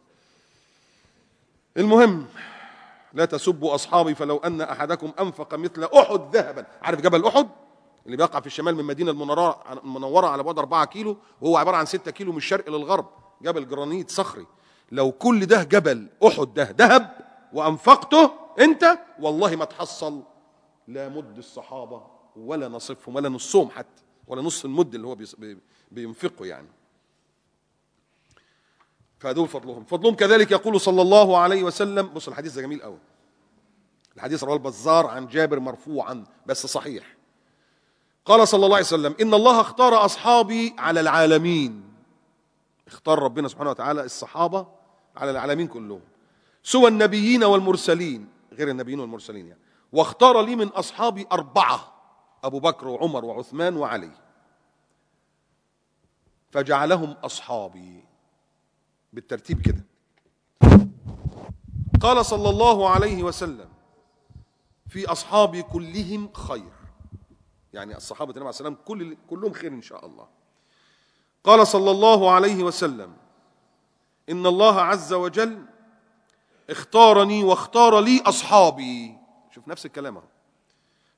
المهم لا تسبوا اصحابي فلو ان احدكم انفق مثل احد ذهبا عارف جبل احد اللي بيقع في الشمال من المدينه المنوره المنوره على بعد 4 كيلو وهو عباره عن 6 كيلو من الشرق للغرب جبل جرانيت صخري لو كل ده جبل احد ده ذهب وانفقته انت والله ما تحصل لا مد الصحابه ولا نصفهم ولا نصهم حتى ولا نص المد اللي هو بيص- بي- بينفقه يعني فدول فضلهم فضلهم كذلك يقول صلى الله عليه وسلم بص الحديث ده جميل قوي الحديث رواه البزار عن جابر مرفوعا بس صحيح قال صلى الله عليه وسلم ان الله اختار اصحابي على العالمين اختار ربنا سبحانه وتعالى الصحابه على العالمين كلهم سوى النبيين والمرسلين غير النبيين والمرسلين يعني واختار لي من اصحابي اربعه ابو بكر وعمر وعثمان وعلي فجعلهم اصحابي بالترتيب كده قال صلى الله عليه وسلم في اصحابي كلهم خير يعني الصحابه النبي عليه السلام كل كلهم خير ان شاء الله قال صلى الله عليه وسلم ان الله عز وجل اختارني واختار لي اصحابي شوف نفس الكلام اهو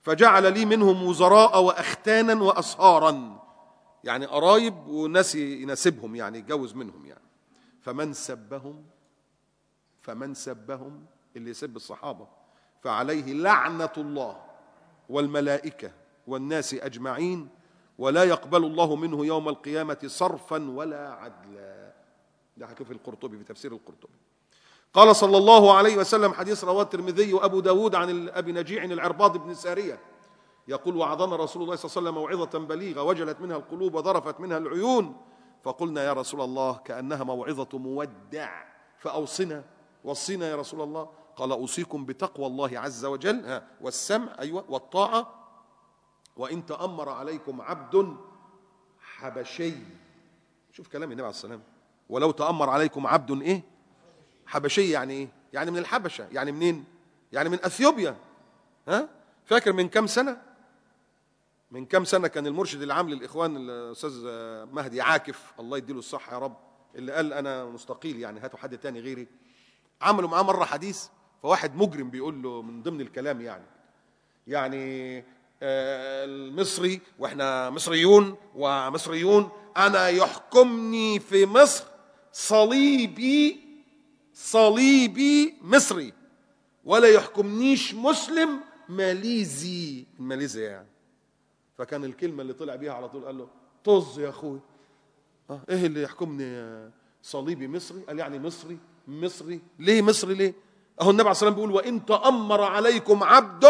فجعل لي منهم وزراء واختانا واصهارا يعني قرايب وناس يناسبهم يعني يتجوز منهم يعني فمن سبهم فمن سبهم اللي يسب الصحابه فعليه لعنه الله والملائكه والناس اجمعين ولا يقبل الله منه يوم القيامه صرفا ولا عدلا ده حكي في القرطبي في تفسير القرطبي قال صلى الله عليه وسلم حديث رواه الترمذي وابو داود عن ابي نجيع العرباض بن ساريه يقول وعظنا رسول الله صلى الله عليه وسلم موعظة بليغة وجلت منها القلوب وذرفت منها العيون فقلنا يا رسول الله كأنها موعظة مودع فأوصنا وصينا يا رسول الله قال أوصيكم بتقوى الله عز وجل ها والسمع أيوة والطاعة وإن تأمر عليكم عبد حبشي شوف كلام النبي عليه السلام ولو تأمر عليكم عبد إيه حبشي يعني إيه يعني من الحبشة يعني منين يعني من أثيوبيا ها فاكر من كم سنة من كم سنة كان المرشد العام للإخوان الأستاذ مهدي عاكف الله يديله الصحة يا رب اللي قال أنا مستقيل يعني هاتوا حد تاني غيري عملوا معاه مرة حديث فواحد مجرم بيقول له من ضمن الكلام يعني يعني آه، المصري واحنا مصريون ومصريون انا يحكمني في مصر صليبي صليبي مصري ولا يحكمنيش مسلم ماليزي ماليزيا يعني فكان الكلمة اللي طلع بيها على طول قال له طز يا أخوي آه إيه اللي يحكمني صليبي مصري قال يعني مصري مصري ليه مصري ليه أهو النبي عليه الصلاة والسلام بيقول وإن تأمر عليكم عبد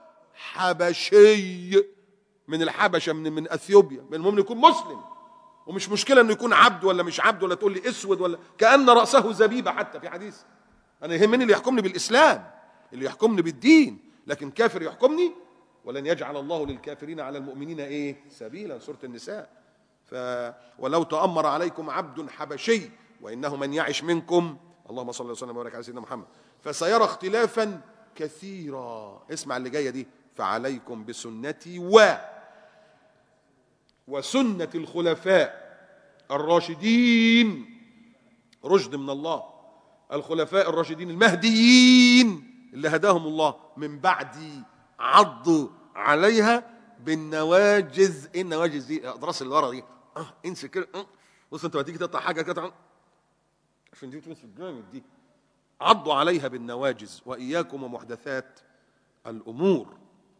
حبشي من الحبشة من من أثيوبيا المهم يكون مسلم ومش مشكلة إنه يكون عبد ولا مش عبد ولا تقول لي أسود ولا كأن رأسه زبيبة حتى في حديث أنا يهمني اللي يحكمني بالإسلام اللي يحكمني بالدين لكن كافر يحكمني ولن يجعل الله للكافرين على المؤمنين ايه سبيلا سوره النساء ف ولو تامر عليكم عبد حبشي وانه من يعش منكم اللهم صل وسلم وبارك على سيدنا محمد فسيرى اختلافا كثيرا اسمع اللي جايه دي فعليكم بسنتي و وسنه الخلفاء الراشدين رشد من الله الخلفاء الراشدين المهديين اللي هداهم الله من بعدي عضوا عليها بالنواجز ايه النواجز دي الاضراس اللي ورا دي اه انسى كده اه بص انت تيجي تقطع حاجه كده عشان دي تمسك جامد دي عضوا عليها بالنواجز واياكم ومحدثات الامور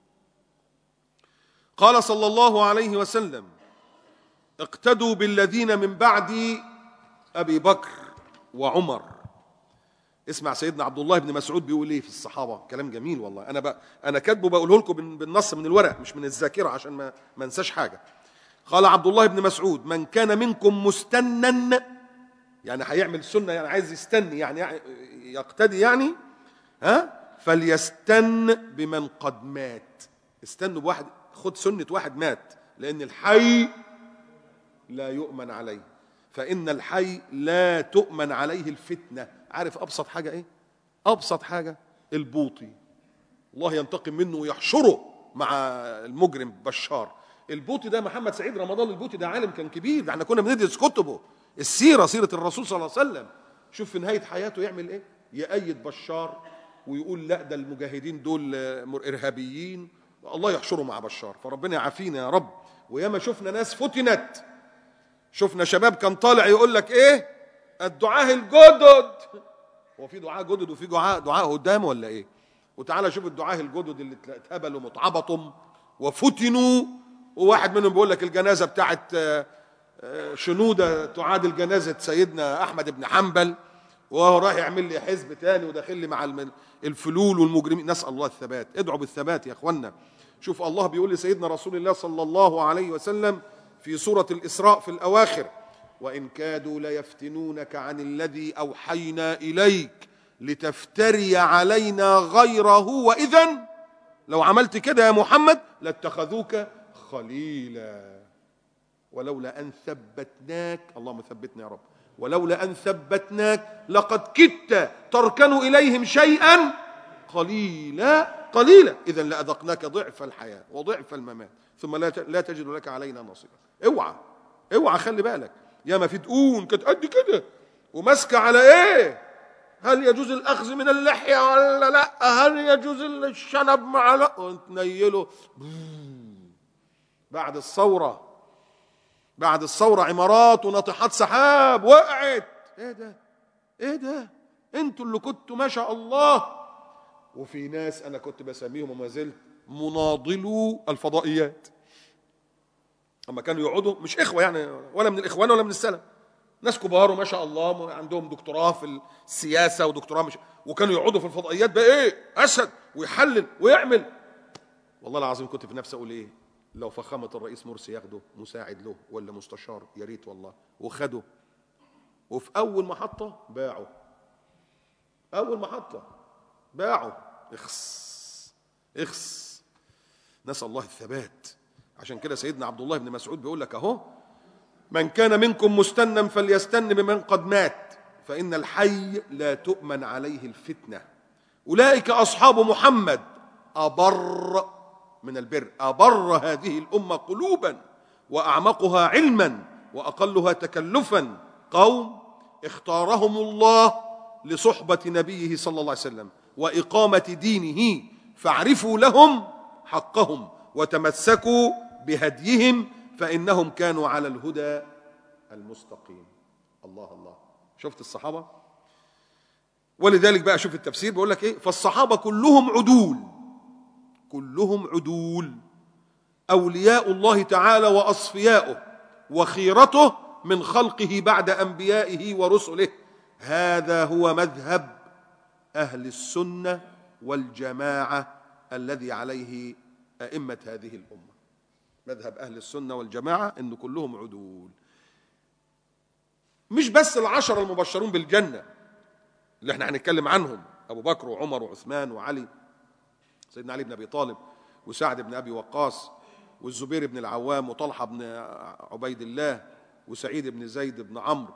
قال صلى الله عليه وسلم اقتدوا بالذين من بعد ابي بكر وعمر اسمع سيدنا عبد الله بن مسعود بيقول ايه في الصحابه كلام جميل والله انا بقى انا كاتبه بقوله لكم بالنص من الورق مش من الذاكره عشان ما ما انساش حاجه قال عبد الله بن مسعود من كان منكم مستنا يعني هيعمل سنه يعني عايز يستني يعني يقتدي يعني ها فليستن بمن قد مات استنوا بواحد خد سنه واحد مات لان الحي لا يؤمن عليه فإن الحي لا تؤمن عليه الفتنة عارف أبسط حاجة إيه أبسط حاجة البوطي الله ينتقم منه ويحشره مع المجرم بشار البوطي ده محمد سعيد رمضان البوطي ده عالم كان كبير ده احنا كنا بندرس كتبه السيرة سيرة الرسول صلى الله عليه وسلم شوف في نهاية حياته يعمل ايه يأيد بشار ويقول لا ده المجاهدين دول إرهابيين الله يحشره مع بشار فربنا يعافينا يا رب وياما شفنا ناس فتنت شفنا شباب كان طالع يقول لك ايه الدعاة الجدد هو في دعاة جدد وفي دعاء دعاء قدام ولا ايه وتعالى شوف الدعاة الجدد اللي اتهبلوا متعبطوا وفتنوا وواحد منهم بيقول لك الجنازة بتاعت شنودة تعادل جنازة سيدنا أحمد بن حنبل وهو رايح يعمل لي حزب تاني وداخل لي مع الفلول والمجرمين نسأل الله الثبات ادعوا بالثبات يا اخوانا شوف الله بيقول لسيدنا رسول الله صلى الله عليه وسلم في سورة الإسراء في الأواخر وإن كادوا ليفتنونك عن الذي أوحينا إليك لتفتري علينا غيره وإذا لو عملت كده يا محمد لاتخذوك خليلا ولولا أن ثبتناك اللهم ثبتنا يا رب ولولا أن ثبتناك لقد كدت تركن إليهم شيئا قليلا قليلا إذا لأذقناك ضعف الحياة وضعف الممات ثم لا لا تجد لك علينا نصيرا اوعى اوعى خلي بالك يا ما في دقون كانت قد كده وماسكه على ايه هل يجوز الاخذ من اللحيه ولا لا هل يجوز الشنب مع لا وتنيله بعد الثوره بعد الثوره عمارات وناطحات سحاب وقعت ايه ده ايه ده انتوا اللي كنتوا ما شاء الله وفي ناس انا كنت بسميهم وما زلت مناضلو الفضائيات اما كانوا يقعدوا مش اخوه يعني ولا من الاخوان ولا من السلف ناس كبار وما شاء الله عندهم دكتوراه في السياسه ودكتوراه مش وكانوا يقعدوا في الفضائيات بقى ايه اسد ويحلل ويعمل والله العظيم كنت في نفسي اقول ايه لو فخامه الرئيس مرسي ياخده مساعد له ولا مستشار يا ريت والله وخده وفي اول محطه باعوا اول محطه باعوا اخس اخس نسال الله الثبات عشان كده سيدنا عبد الله بن مسعود بيقول لك اهو من كان منكم مستنا فليستن بمن قد مات فإن الحي لا تؤمن عليه الفتنة أولئك أصحاب محمد أبر من البر أبر هذه الأمة قلوبا وأعمقها علما وأقلها تكلفا قوم اختارهم الله لصحبة نبيه صلى الله عليه وسلم وإقامة دينه فاعرفوا لهم حقهم وتمسكوا بهديهم فإنهم كانوا على الهدى المستقيم الله الله شفت الصحابة ولذلك بقى شوف التفسير بيقول لك ايه فالصحابة كلهم عدول كلهم عدول أولياء الله تعالى وأصفياؤه وخيرته من خلقه بعد أنبيائه ورسله هذا هو مذهب أهل السنة والجماعة الذي عليه أئمة هذه الأمة مذهب أهل السنة والجماعة أن كلهم عدول مش بس العشرة المبشرون بالجنة اللي احنا هنتكلم عنهم أبو بكر وعمر وعثمان وعلي سيدنا علي بن أبي طالب وسعد بن أبي وقاص والزبير بن العوام وطلحة بن عبيد الله وسعيد بن زيد بن عمرو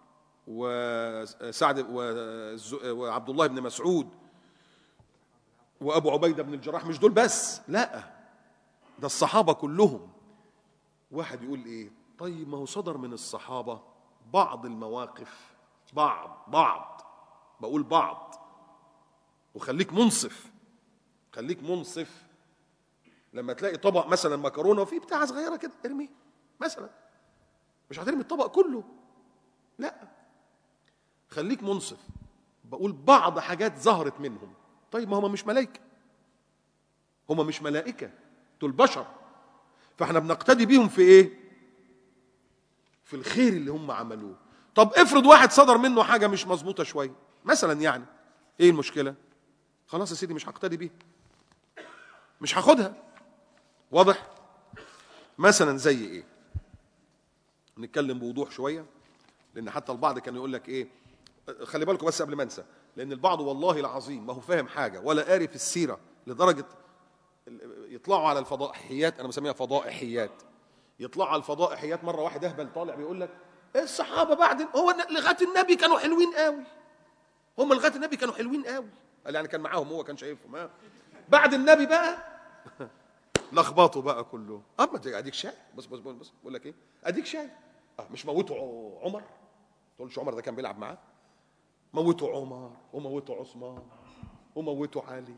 وسعد وعبد الله بن مسعود وأبو عبيدة بن الجراح مش دول بس لأ ده الصحابة كلهم واحد يقول ايه طيب ما هو صدر من الصحابة بعض المواقف بعض بعض بقول بعض وخليك منصف خليك منصف لما تلاقي طبق مثلا مكرونه وفيه بتاعه صغيره كده ارميه مثلا مش هترمي الطبق كله لا خليك منصف بقول بعض حاجات ظهرت منهم طيب ما هم مش ملائكه هم مش ملائكه دول بشر فاحنا بنقتدي بيهم في ايه في الخير اللي هم عملوه طب افرض واحد صدر منه حاجه مش مظبوطه شويه مثلا يعني ايه المشكله خلاص يا سيدي مش هقتدي بيه مش هاخدها واضح مثلا زي ايه نتكلم بوضوح شويه لان حتى البعض كان يقول لك ايه خلي بالكم بس قبل ما انسى لان البعض والله العظيم ما هو فاهم حاجه ولا قاري في السيره لدرجه يطلعوا على الفضائحيات انا بسميها فضائحيات يطلعوا على الفضائحيات مره واحد اهبل طالع بيقول لك الصحابه بعد هو لغايه النبي كانوا حلوين قوي هم لغايه النبي كانوا حلوين قوي قال يعني كان معاهم هو كان شايفهم ها بعد النبي بقى لخبطوا بقى كله اما اديك شايف بص بص بص بقول لك ايه اديك شايف اه مش موتوا عمر تقولش عمر ده كان بيلعب معاه موتوا عمر وموتوا عثمان وموتوا علي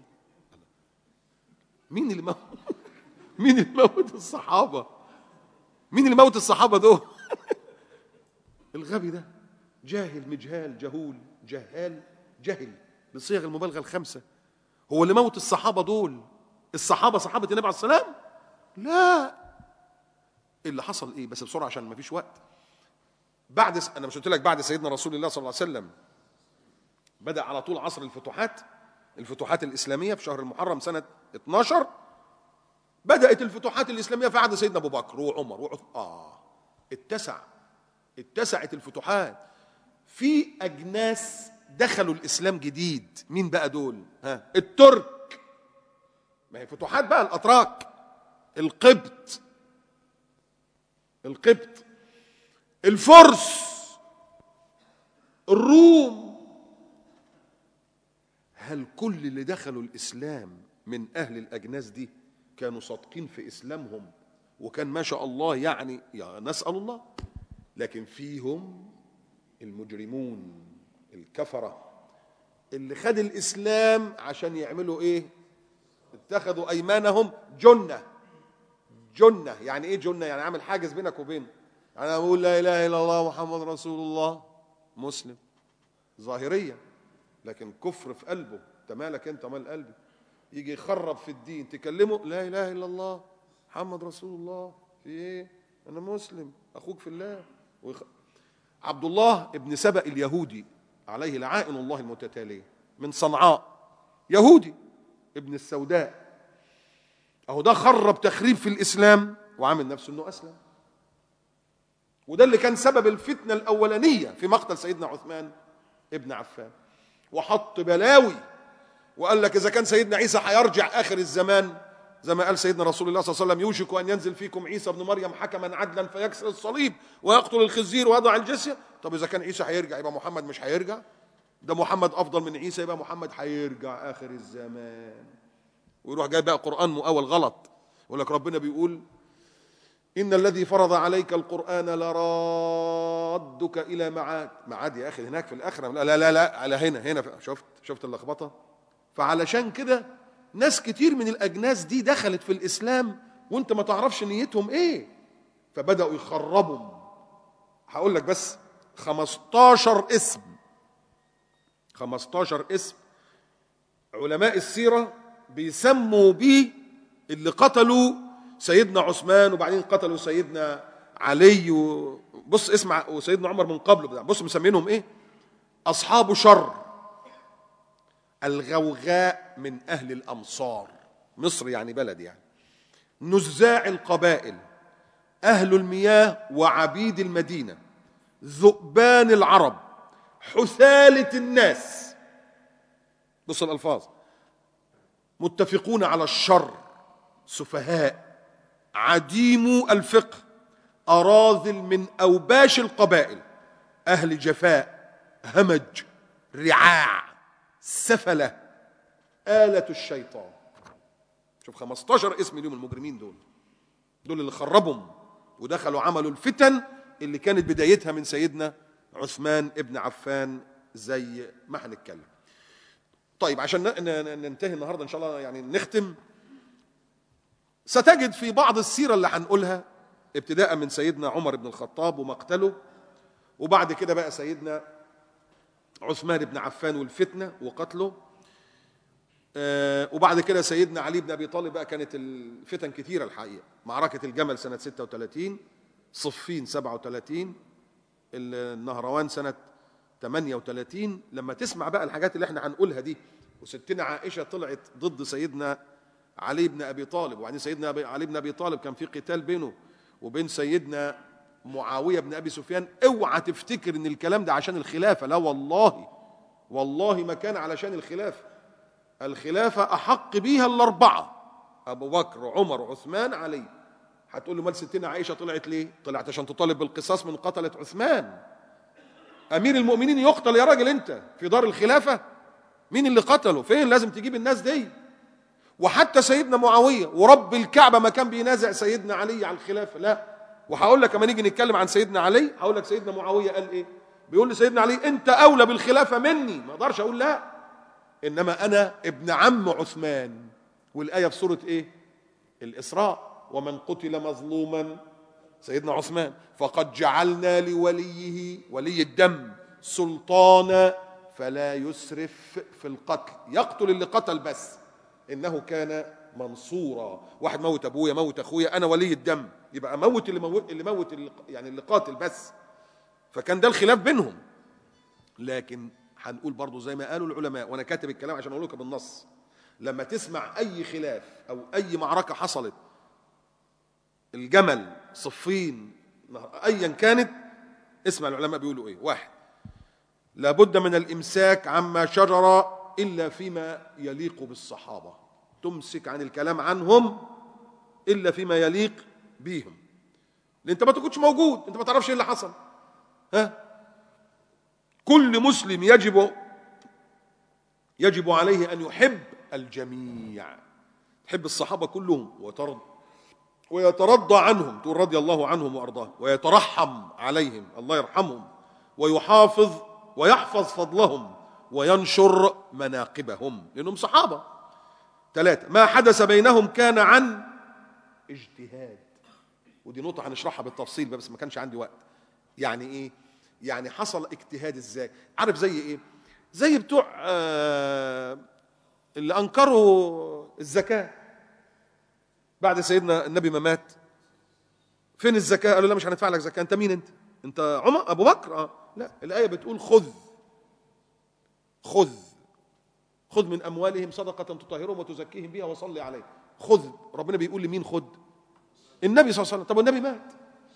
مين اللي موت مين اللي موت الصحابه مين اللي موت الصحابه دول الغبي ده جاهل مجهال جهول جهال جهل بصيغ المبالغه الخمسه هو اللي موت الصحابه دول الصحابه صحابه النبي عليه السلام لا اللي حصل ايه بس بسرعه عشان ما فيش وقت بعد س... انا مش قلت لك بعد سيدنا رسول الله صلى الله عليه وسلم بدا على طول عصر الفتوحات الفتوحات الاسلاميه في شهر المحرم سنه 12 بدات الفتوحات الاسلاميه في عهد سيدنا ابو بكر وعمر وعثمان اه اتسع اتسعت الفتوحات في اجناس دخلوا الاسلام جديد مين بقى دول ها الترك ما هي فتوحات بقى الاتراك القبط القبط الفرس الروم هل كل اللي دخلوا الاسلام من اهل الاجناس دي كانوا صادقين في اسلامهم وكان ما شاء الله يعني, يعني نسال الله لكن فيهم المجرمون الكفره اللي خد الاسلام عشان يعملوا ايه اتخذوا ايمانهم جنه جنه يعني ايه جنه يعني عامل حاجز بينك وبينه يعني انا بقول لا اله الا الله محمد رسول الله مسلم ظاهريا لكن كفر في قلبه انت مالك انت مال قلبي يجي يخرب في الدين تكلمه لا اله الا الله محمد رسول الله في ايه انا مسلم اخوك في الله ويخ... عبد الله ابن سبأ اليهودي عليه لعائن الله المتتاليه من صنعاء يهودي ابن السوداء اهو ده خرب تخريب في الاسلام وعامل نفسه انه اسلم وده اللي كان سبب الفتنه الاولانيه في مقتل سيدنا عثمان ابن عفان وحط بلاوي وقال لك اذا كان سيدنا عيسى هيرجع اخر الزمان زي ما قال سيدنا رسول الله صلى الله عليه وسلم يوشك ان ينزل فيكم عيسى ابن مريم حكما عدلا فيكسر الصليب ويقتل الخنزير ويضع الجزيه طب اذا كان عيسى هيرجع يبقى محمد مش هيرجع ده محمد افضل من عيسى يبقى محمد هيرجع اخر الزمان ويروح جاي بقى قران مؤول غلط يقول لك ربنا بيقول إن الذي فرض عليك القرآن لرادك إلى معاد معاد يا أخي هناك في الآخرة لا لا لا, لا على هنا هنا شفت شفت اللخبطة فعلشان كده ناس كتير من الأجناس دي دخلت في الإسلام وأنت ما تعرفش نيتهم إيه فبدأوا يخربوا هقول لك بس 15 اسم 15 اسم علماء السيرة بيسموا بيه اللي قتلوا سيدنا عثمان وبعدين قتلوا سيدنا علي و... بص اسمع وسيدنا عمر من قبل بص مسمينهم ايه اصحاب شر الغوغاء من اهل الامصار مصر يعني بلد يعني نزاع القبائل اهل المياه وعبيد المدينه ذؤبان العرب حثاله الناس بص الالفاظ متفقون على الشر سفهاء عديم الفقه أراذل من أوباش القبائل أهل جفاء همج رعاع سفلة آلة الشيطان شوف 15 اسم اليوم المجرمين دول دول اللي خربهم ودخلوا عملوا الفتن اللي كانت بدايتها من سيدنا عثمان ابن عفان زي ما هنتكلم طيب عشان ننتهي النهارده ان شاء الله يعني نختم ستجد في بعض السيرة اللي هنقولها ابتداء من سيدنا عمر بن الخطاب ومقتله وبعد كده بقى سيدنا عثمان بن عفان والفتنة وقتله آه وبعد كده سيدنا علي بن أبي طالب بقى كانت الفتن كثيرة الحقيقة معركة الجمل سنة 36 صفين 37 النهروان سنة 38 لما تسمع بقى الحاجات اللي احنا هنقولها دي وستنا عائشة طلعت ضد سيدنا علي بن ابي طالب وبعدين سيدنا علي بن ابي طالب كان في قتال بينه وبين سيدنا معاويه بن ابي سفيان اوعى تفتكر ان الكلام ده عشان الخلافه لا والله والله ما كان علشان الخلافه الخلافه احق بيها الاربعه ابو بكر عمر عثمان علي هتقول له مال ستنا عائشه طلعت ليه طلعت عشان تطالب بالقصاص من قتله عثمان امير المؤمنين يقتل يا راجل انت في دار الخلافه مين اللي قتله فين لازم تجيب الناس دي وحتى سيدنا معاويه ورب الكعبه ما كان بينازع سيدنا علي على الخلافه لا وهقول لك لما نيجي نتكلم عن سيدنا علي هقول لك سيدنا معاويه قال ايه بيقول لسيدنا علي انت اولى بالخلافه مني ما اقدرش اقول لا انما انا ابن عم عثمان والايه في سوره ايه الاسراء ومن قتل مظلوما سيدنا عثمان فقد جعلنا لوليه ولي الدم سلطانا فلا يسرف في القتل يقتل اللي قتل بس انه كان منصورا واحد موت ابويا موت اخويا انا ولي الدم يبقى موت اللي موت اللي موت اللي يعني اللي قاتل بس فكان ده الخلاف بينهم لكن هنقول برضو زي ما قالوا العلماء وانا كاتب الكلام عشان اقول لك بالنص لما تسمع اي خلاف او اي معركه حصلت الجمل صفين ايا كانت اسمع العلماء بيقولوا ايه واحد لابد من الامساك عما شجر الا فيما يليق بالصحابه تمسك عن الكلام عنهم الا فيما يليق بيهم لان انت ما تكونش موجود انت ما تعرفش ايه اللي حصل ها كل مسلم يجب يجب عليه ان يحب الجميع يحب الصحابه كلهم وترضى ويترضى عنهم تقول رضي الله عنهم وارضاهم ويترحم عليهم الله يرحمهم ويحافظ ويحفظ فضلهم وينشر مناقبهم لأنهم صحابة ثلاثة ما حدث بينهم كان عن اجتهاد ودي نقطة هنشرحها بالتفصيل بس ما كانش عندي وقت يعني ايه يعني حصل اجتهاد ازاي عارف زي ايه زي بتوع آه اللي انكروا الزكاة بعد سيدنا النبي ما مات فين الزكاة قالوا لا مش هندفع لك زكاة انت مين انت انت عمر ابو بكر اه لا الآية بتقول خذ خذ خذ من اموالهم صدقة تطهرهم وتزكيهم بها وصلي عليه خذ ربنا بيقول لمين خذ النبي صلى الله عليه وسلم طب والنبي مات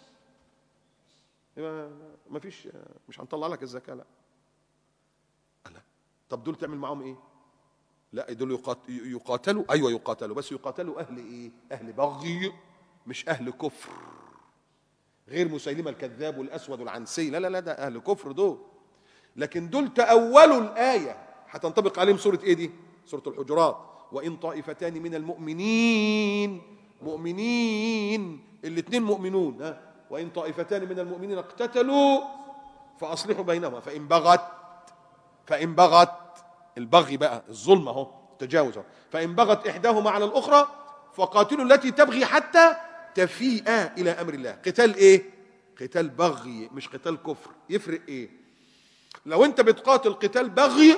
يبقى ما فيش مش هنطلع لك الزكاه لا لا طب دول تعمل معاهم ايه لا دول يقات- يقاتلوا ايوه يقاتلوا بس يقاتلوا اهل ايه اهل بغي مش اهل كفر غير مسيلمه الكذاب والاسود والعنسي لا لا لا ده اهل كفر دول لكن دول تاولوا الايه هتنطبق عليهم سوره ايه دي سوره الحجرات وان طائفتان من المؤمنين مؤمنين الاثنين مؤمنون ها وان طائفتان من المؤمنين اقتتلوا فاصلحوا بينهما فان بغت فان بغت البغي بقى الظلم اهو التجاوز اهو فان بغت احداهما على الاخرى فقاتلوا التي تبغي حتى تفيء الى امر الله قتال ايه قتال بغي مش قتال كفر يفرق ايه لو انت بتقاتل قتال بغي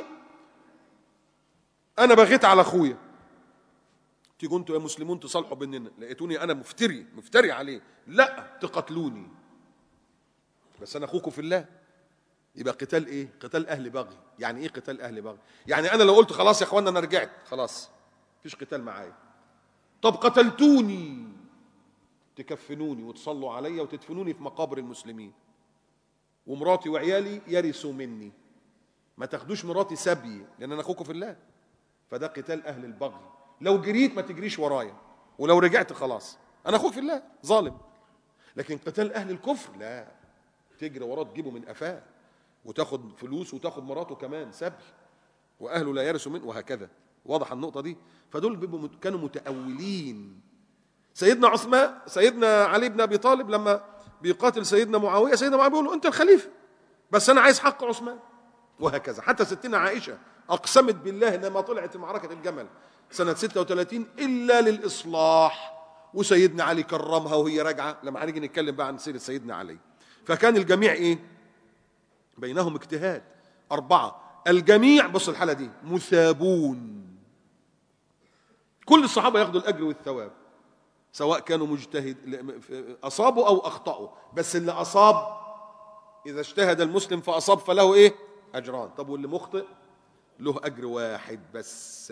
انا بغيت على اخويا تيجوا انتوا يا مسلمون تصالحوا بيننا لقيتوني انا مفتري مفتري عليه لا تقتلوني بس انا اخوكم في الله يبقى قتال ايه قتال اهل بغي يعني ايه قتال اهل بغي يعني انا لو قلت خلاص يا اخوانا انا رجعت خلاص مفيش قتال معايا طب قتلتوني تكفنوني وتصلوا عليا وتدفنوني في مقابر المسلمين ومراتي وعيالي يرثوا مني ما تاخدوش مراتي سبي لان انا اخوكم في الله فده قتال اهل البغي لو جريت ما تجريش ورايا ولو رجعت خلاص انا اخوك في الله ظالم لكن قتال اهل الكفر لا تجري وراه تجيبه من قفاه وتاخد فلوس وتاخد مراته كمان سبي واهله لا يرثوا منه وهكذا واضح النقطه دي فدول بيبقوا مت- كانوا متاولين سيدنا عثمان سيدنا علي بن ابي طالب لما بيقاتل سيدنا معاويه سيدنا معاويه بيقول له انت الخليفه بس انا عايز حق عثمان وهكذا حتى ستنا عائشه اقسمت بالله انها ما طلعت معركه الجمل سنه 36 الا للاصلاح وسيدنا علي كرمها وهي راجعه لما هنيجي نتكلم بقى عن سيره سيدنا علي فكان الجميع ايه بينهم اجتهاد اربعه الجميع بص الحاله دي مثابون كل الصحابه ياخدوا الاجر والثواب سواء كانوا مجتهد اصابوا او اخطاوا بس اللي اصاب اذا اجتهد المسلم فاصاب فله ايه اجران طب واللي مخطئ له اجر واحد بس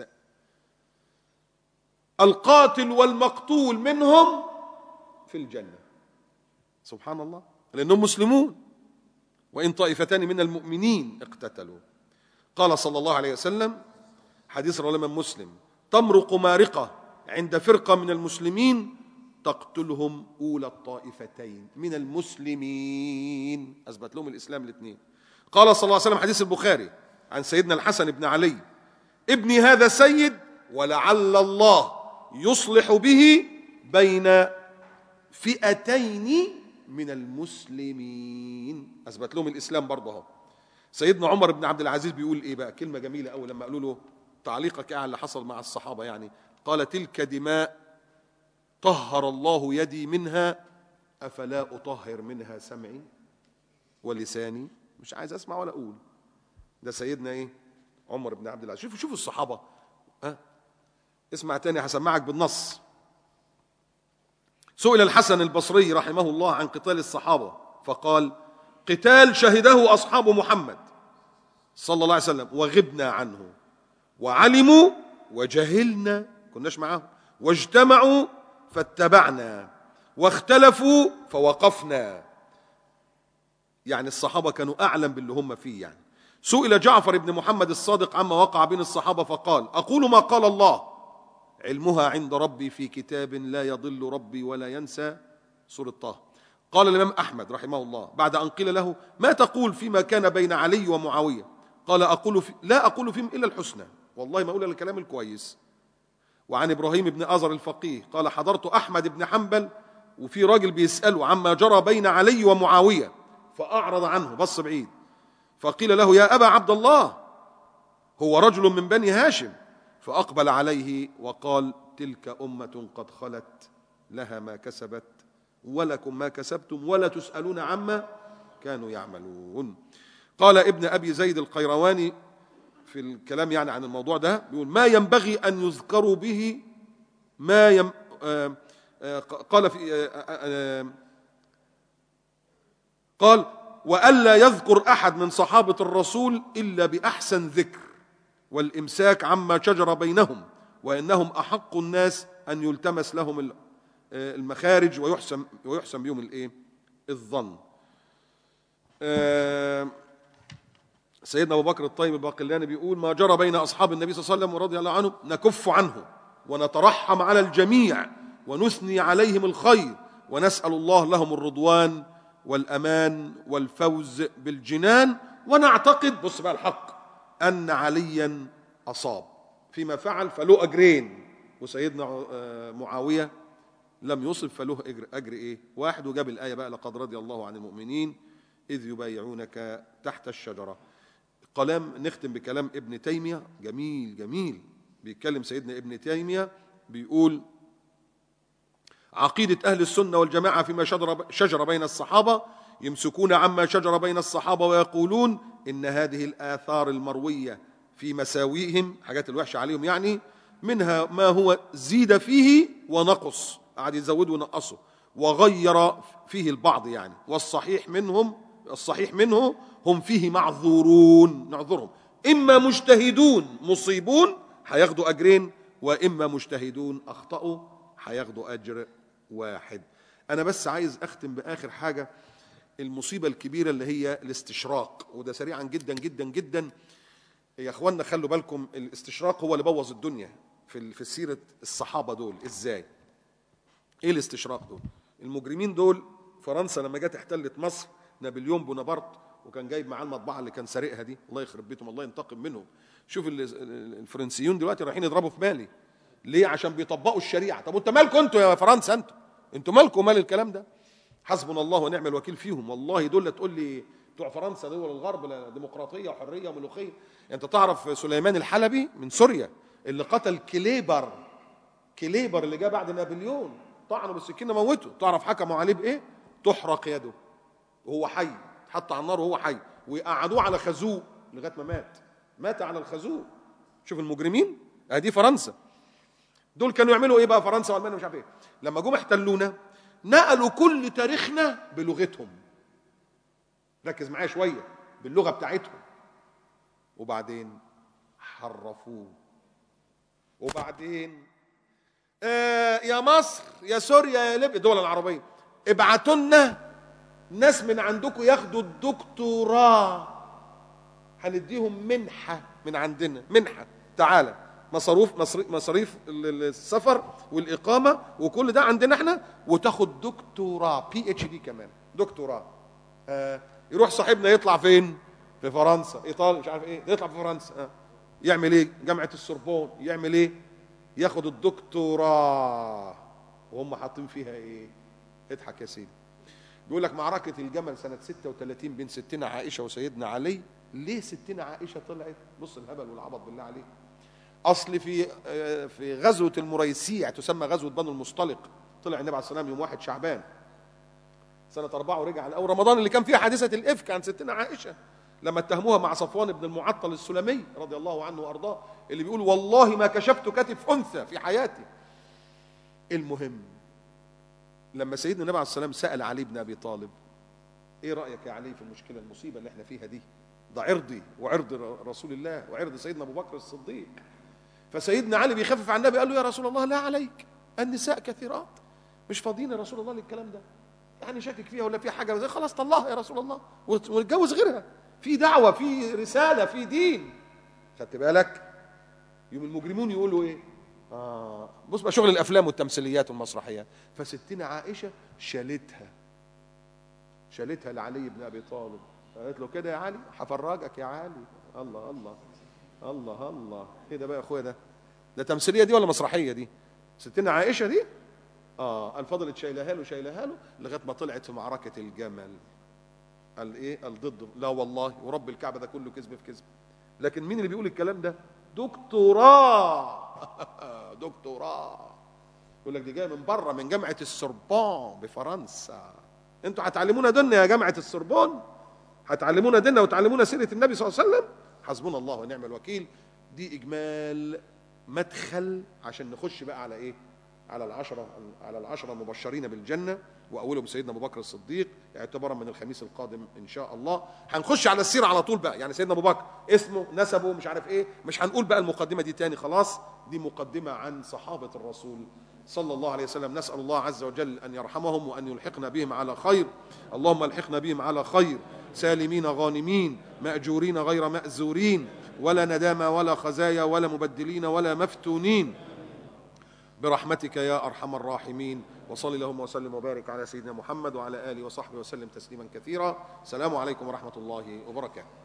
القاتل والمقتول منهم في الجنه سبحان الله لانهم مسلمون وان طائفتان من المؤمنين اقتتلوا قال صلى الله عليه وسلم حديث رواه الامام مسلم تمرق مارقه عند فرقه من المسلمين تقتلهم اولى الطائفتين من المسلمين اثبت لهم الاسلام الاثنين قال صلى الله عليه وسلم حديث البخاري عن سيدنا الحسن بن علي ابني هذا سيد ولعل الله يصلح به بين فئتين من المسلمين اثبت لهم الاسلام برضه اهو سيدنا عمر بن عبد العزيز بيقول ايه بقى كلمه جميله قوي لما قالوا له تعليقك ايه على اللي حصل مع الصحابه يعني قال تلك دماء طهر الله يدي منها افلا اطهر منها سمعي ولساني مش عايز اسمع ولا اقول ده سيدنا ايه عمر بن عبد العزيز شوفوا شوفوا الصحابه ها اسمع تاني هسمعك بالنص سئل الحسن البصري رحمه الله عن قتال الصحابه فقال قتال شهده اصحاب محمد صلى الله عليه وسلم وغبنا عنه وعلموا وجهلنا كناش معاهم واجتمعوا فاتبعنا واختلفوا فوقفنا يعني الصحابه كانوا اعلم باللي هم فيه يعني سئل جعفر بن محمد الصادق عما وقع بين الصحابه فقال اقول ما قال الله علمها عند ربي في كتاب لا يضل ربي ولا ينسى سورة طه قال الإمام أحمد رحمه الله بعد أن قيل له ما تقول فيما كان بين علي ومعاوية قال أقول في لا أقول فيهم إلا الحسنى والله ما أقول إلا الكلام الكويس وعن إبراهيم بن أزر الفقيه قال حضرت أحمد بن حنبل وفي راجل بيسأله عما جرى بين علي ومعاوية فأعرض عنه بص بعيد فقيل له يا أبا عبد الله هو رجل من بني هاشم فأقبل عليه وقال تلك أمة قد خلت لها ما كسبت ولكم ما كسبتم ولا تسألون عما كانوا يعملون قال ابن أبي زيد القيرواني في الكلام يعني عن الموضوع ده بيقول ما ينبغي أن يذكروا به ما يم آه آه قال في آه آه قال وألا يذكر أحد من صحابة الرسول إلا بأحسن ذكر والإمساك عما شجر بينهم وإنهم أحق الناس أن يلتمس لهم المخارج ويحسن ويحسن بهم الإيه؟ الظن. سيدنا أبو بكر الطيب الباقلاني بيقول ما جرى بين أصحاب النبي صلى الله عليه وسلم ورضي الله عنه نكف عنه ونترحم على الجميع ونثني عليهم الخير ونسأل الله لهم الرضوان والأمان والفوز بالجنان ونعتقد بص بقى الحق أن عليا أصاب فيما فعل فله أجرين وسيدنا معاوية لم يصب فله أجر, أجر إيه واحد وجاب الآية بقى لقد رضي الله عن المؤمنين إذ يبايعونك تحت الشجرة كلام نختم بكلام ابن تيمية جميل جميل بيتكلم سيدنا ابن تيمية بيقول عقيدة أهل السنة والجماعة فيما شجر, شجر بين الصحابة يمسكون عما شجر بين الصحابة ويقولون إن هذه الآثار المروية في مساويهم حاجات الوحشة عليهم يعني منها ما هو زيد فيه ونقص قعد يزود ونقصه وغير فيه البعض يعني والصحيح منهم الصحيح منه هم فيه معذورون نعذرهم إما مجتهدون مصيبون هياخدوا أجرين وإما مجتهدون أخطأوا هياخدوا أجر واحد أنا بس عايز أختم بآخر حاجة المصيبة الكبيرة اللي هي الاستشراق وده سريعا جدا جدا جدا يا اخوانا خلوا بالكم الاستشراق هو اللي بوظ الدنيا في في سيره الصحابه دول ازاي ايه الاستشراق دول المجرمين دول فرنسا لما جت احتلت مصر نابليون بونابرت وكان جايب معاه المطبعه اللي كان سارقها دي الله يخرب بيتهم الله ينتقم منهم شوف الفرنسيون دلوقتي رايحين يضربوا في مالي ليه عشان بيطبقوا الشريعه طب وانت مالكم انتوا يا فرنسا انتوا انتوا مالكم مال الكلام ده حسبنا الله ونعم الوكيل فيهم والله دول تقول لي بتوع فرنسا دول الغرب لا ديمقراطيه وحريه وملوخيه انت تعرف سليمان الحلبي من سوريا اللي قتل كليبر كليبر اللي جاء بعد نابليون طعنه بالسكينه موته تعرف حكموا عليه بايه تحرق يده وهو حي حط على النار وهو حي ويقعدوه على خازوق لغايه ما مات مات على الخازوق شوف المجرمين ادي فرنسا دول كانوا يعملوا ايه بقى فرنسا والمانيا مش عارف ايه لما جم احتلونا نقلوا كل تاريخنا بلغتهم ركز معايا شويه باللغه بتاعتهم وبعدين حرفوه وبعدين آه يا مصر يا سوريا يا ليبيا الدول العربيه ابعتوا لنا ناس من عندكم ياخدوا الدكتوراه هنديهم منحه من عندنا منحه تعالى مصروف مصاريف مصاريف السفر والاقامه وكل ده عندنا احنا وتاخد دكتوراه بي اتش دي كمان دكتوراه آه يروح صاحبنا يطلع فين في فرنسا ايطاليا مش عارف ايه يطلع في فرنسا آه. يعمل ايه جامعه السوربون يعمل ايه ياخد الدكتوراه وهم حاطين فيها ايه اضحك يا سيدي بيقول لك معركه الجمل سنه 36 بين ستنا عائشه وسيدنا علي ليه ستنا عائشه طلعت بص الهبل والعبط بالله عليك اصل في في غزوه المريسيع تسمى غزوه بنو المصطلق طلع النبي عليه السلام يوم واحد شعبان سنة أربعة ورجع الأول رمضان اللي كان فيها حادثة الإفك عن ستنا عائشة لما اتهموها مع صفوان بن المعطل السلمي رضي الله عنه وأرضاه اللي بيقول والله ما كشفت كتف أنثى في حياتي المهم لما سيدنا النبي عليه السلام سأل علي بن أبي طالب إيه رأيك يا علي في المشكلة المصيبة اللي احنا فيها دي ده عرضي وعرض رسول الله وعرض سيدنا أبو بكر الصديق فسيدنا علي بيخفف عن النبي قال له يا رسول الله لا عليك النساء كثيرات مش فاضيين يا رسول الله للكلام ده يعني شاكك فيها ولا في حاجه زي خلاص طلعها يا رسول الله ونتجوز غيرها في دعوه في رساله في دين خدت بالك يوم المجرمون يقولوا ايه آه بص بقى شغل الافلام والتمثيليات والمسرحيات فستنا عائشه شالتها شالتها لعلي بن ابي طالب قالت له كده يا علي هفرجك يا علي الله الله الله الله ايه ده بقى يا اخويا ده ده تمثيليه دي ولا مسرحيه دي ستنا عائشه دي اه قال فضلت شايلها له شايلها له لغايه ما طلعت في معركه الجمل قال ايه قال ضده لا والله ورب الكعبه ده كله كذب في كذب لكن مين اللي بيقول الكلام ده دكتوراه دكتوراه يقول لك دي جايه من بره من جامعه السوربون بفرنسا انتوا هتعلمونا ديننا يا جامعه السوربون هتعلمونا ديننا وتعلمونا سيره النبي صلى الله عليه وسلم حسبنا الله ونعم الوكيل دي اجمال مدخل عشان نخش بقى على ايه على العشرة على العشرة المبشرين بالجنة وأولهم سيدنا أبو بكر الصديق اعتبارا من الخميس القادم إن شاء الله هنخش على السيرة على طول بقى يعني سيدنا أبو بكر اسمه نسبه مش عارف إيه مش هنقول بقى المقدمة دي تاني خلاص دي مقدمة عن صحابة الرسول صلى الله عليه وسلم نسأل الله عز وجل أن يرحمهم وأن يلحقنا بهم على خير اللهم الحقنا بهم على خير سالمين غانمين مأجورين غير مأزورين ولا ندامة ولا خزايا ولا مبدلين ولا مفتونين برحمتك يا ارحم الراحمين وصل اللهم وسلم وبارك على سيدنا محمد وعلى اله وصحبه وسلم تسليما كثيرا السلام عليكم ورحمه الله وبركاته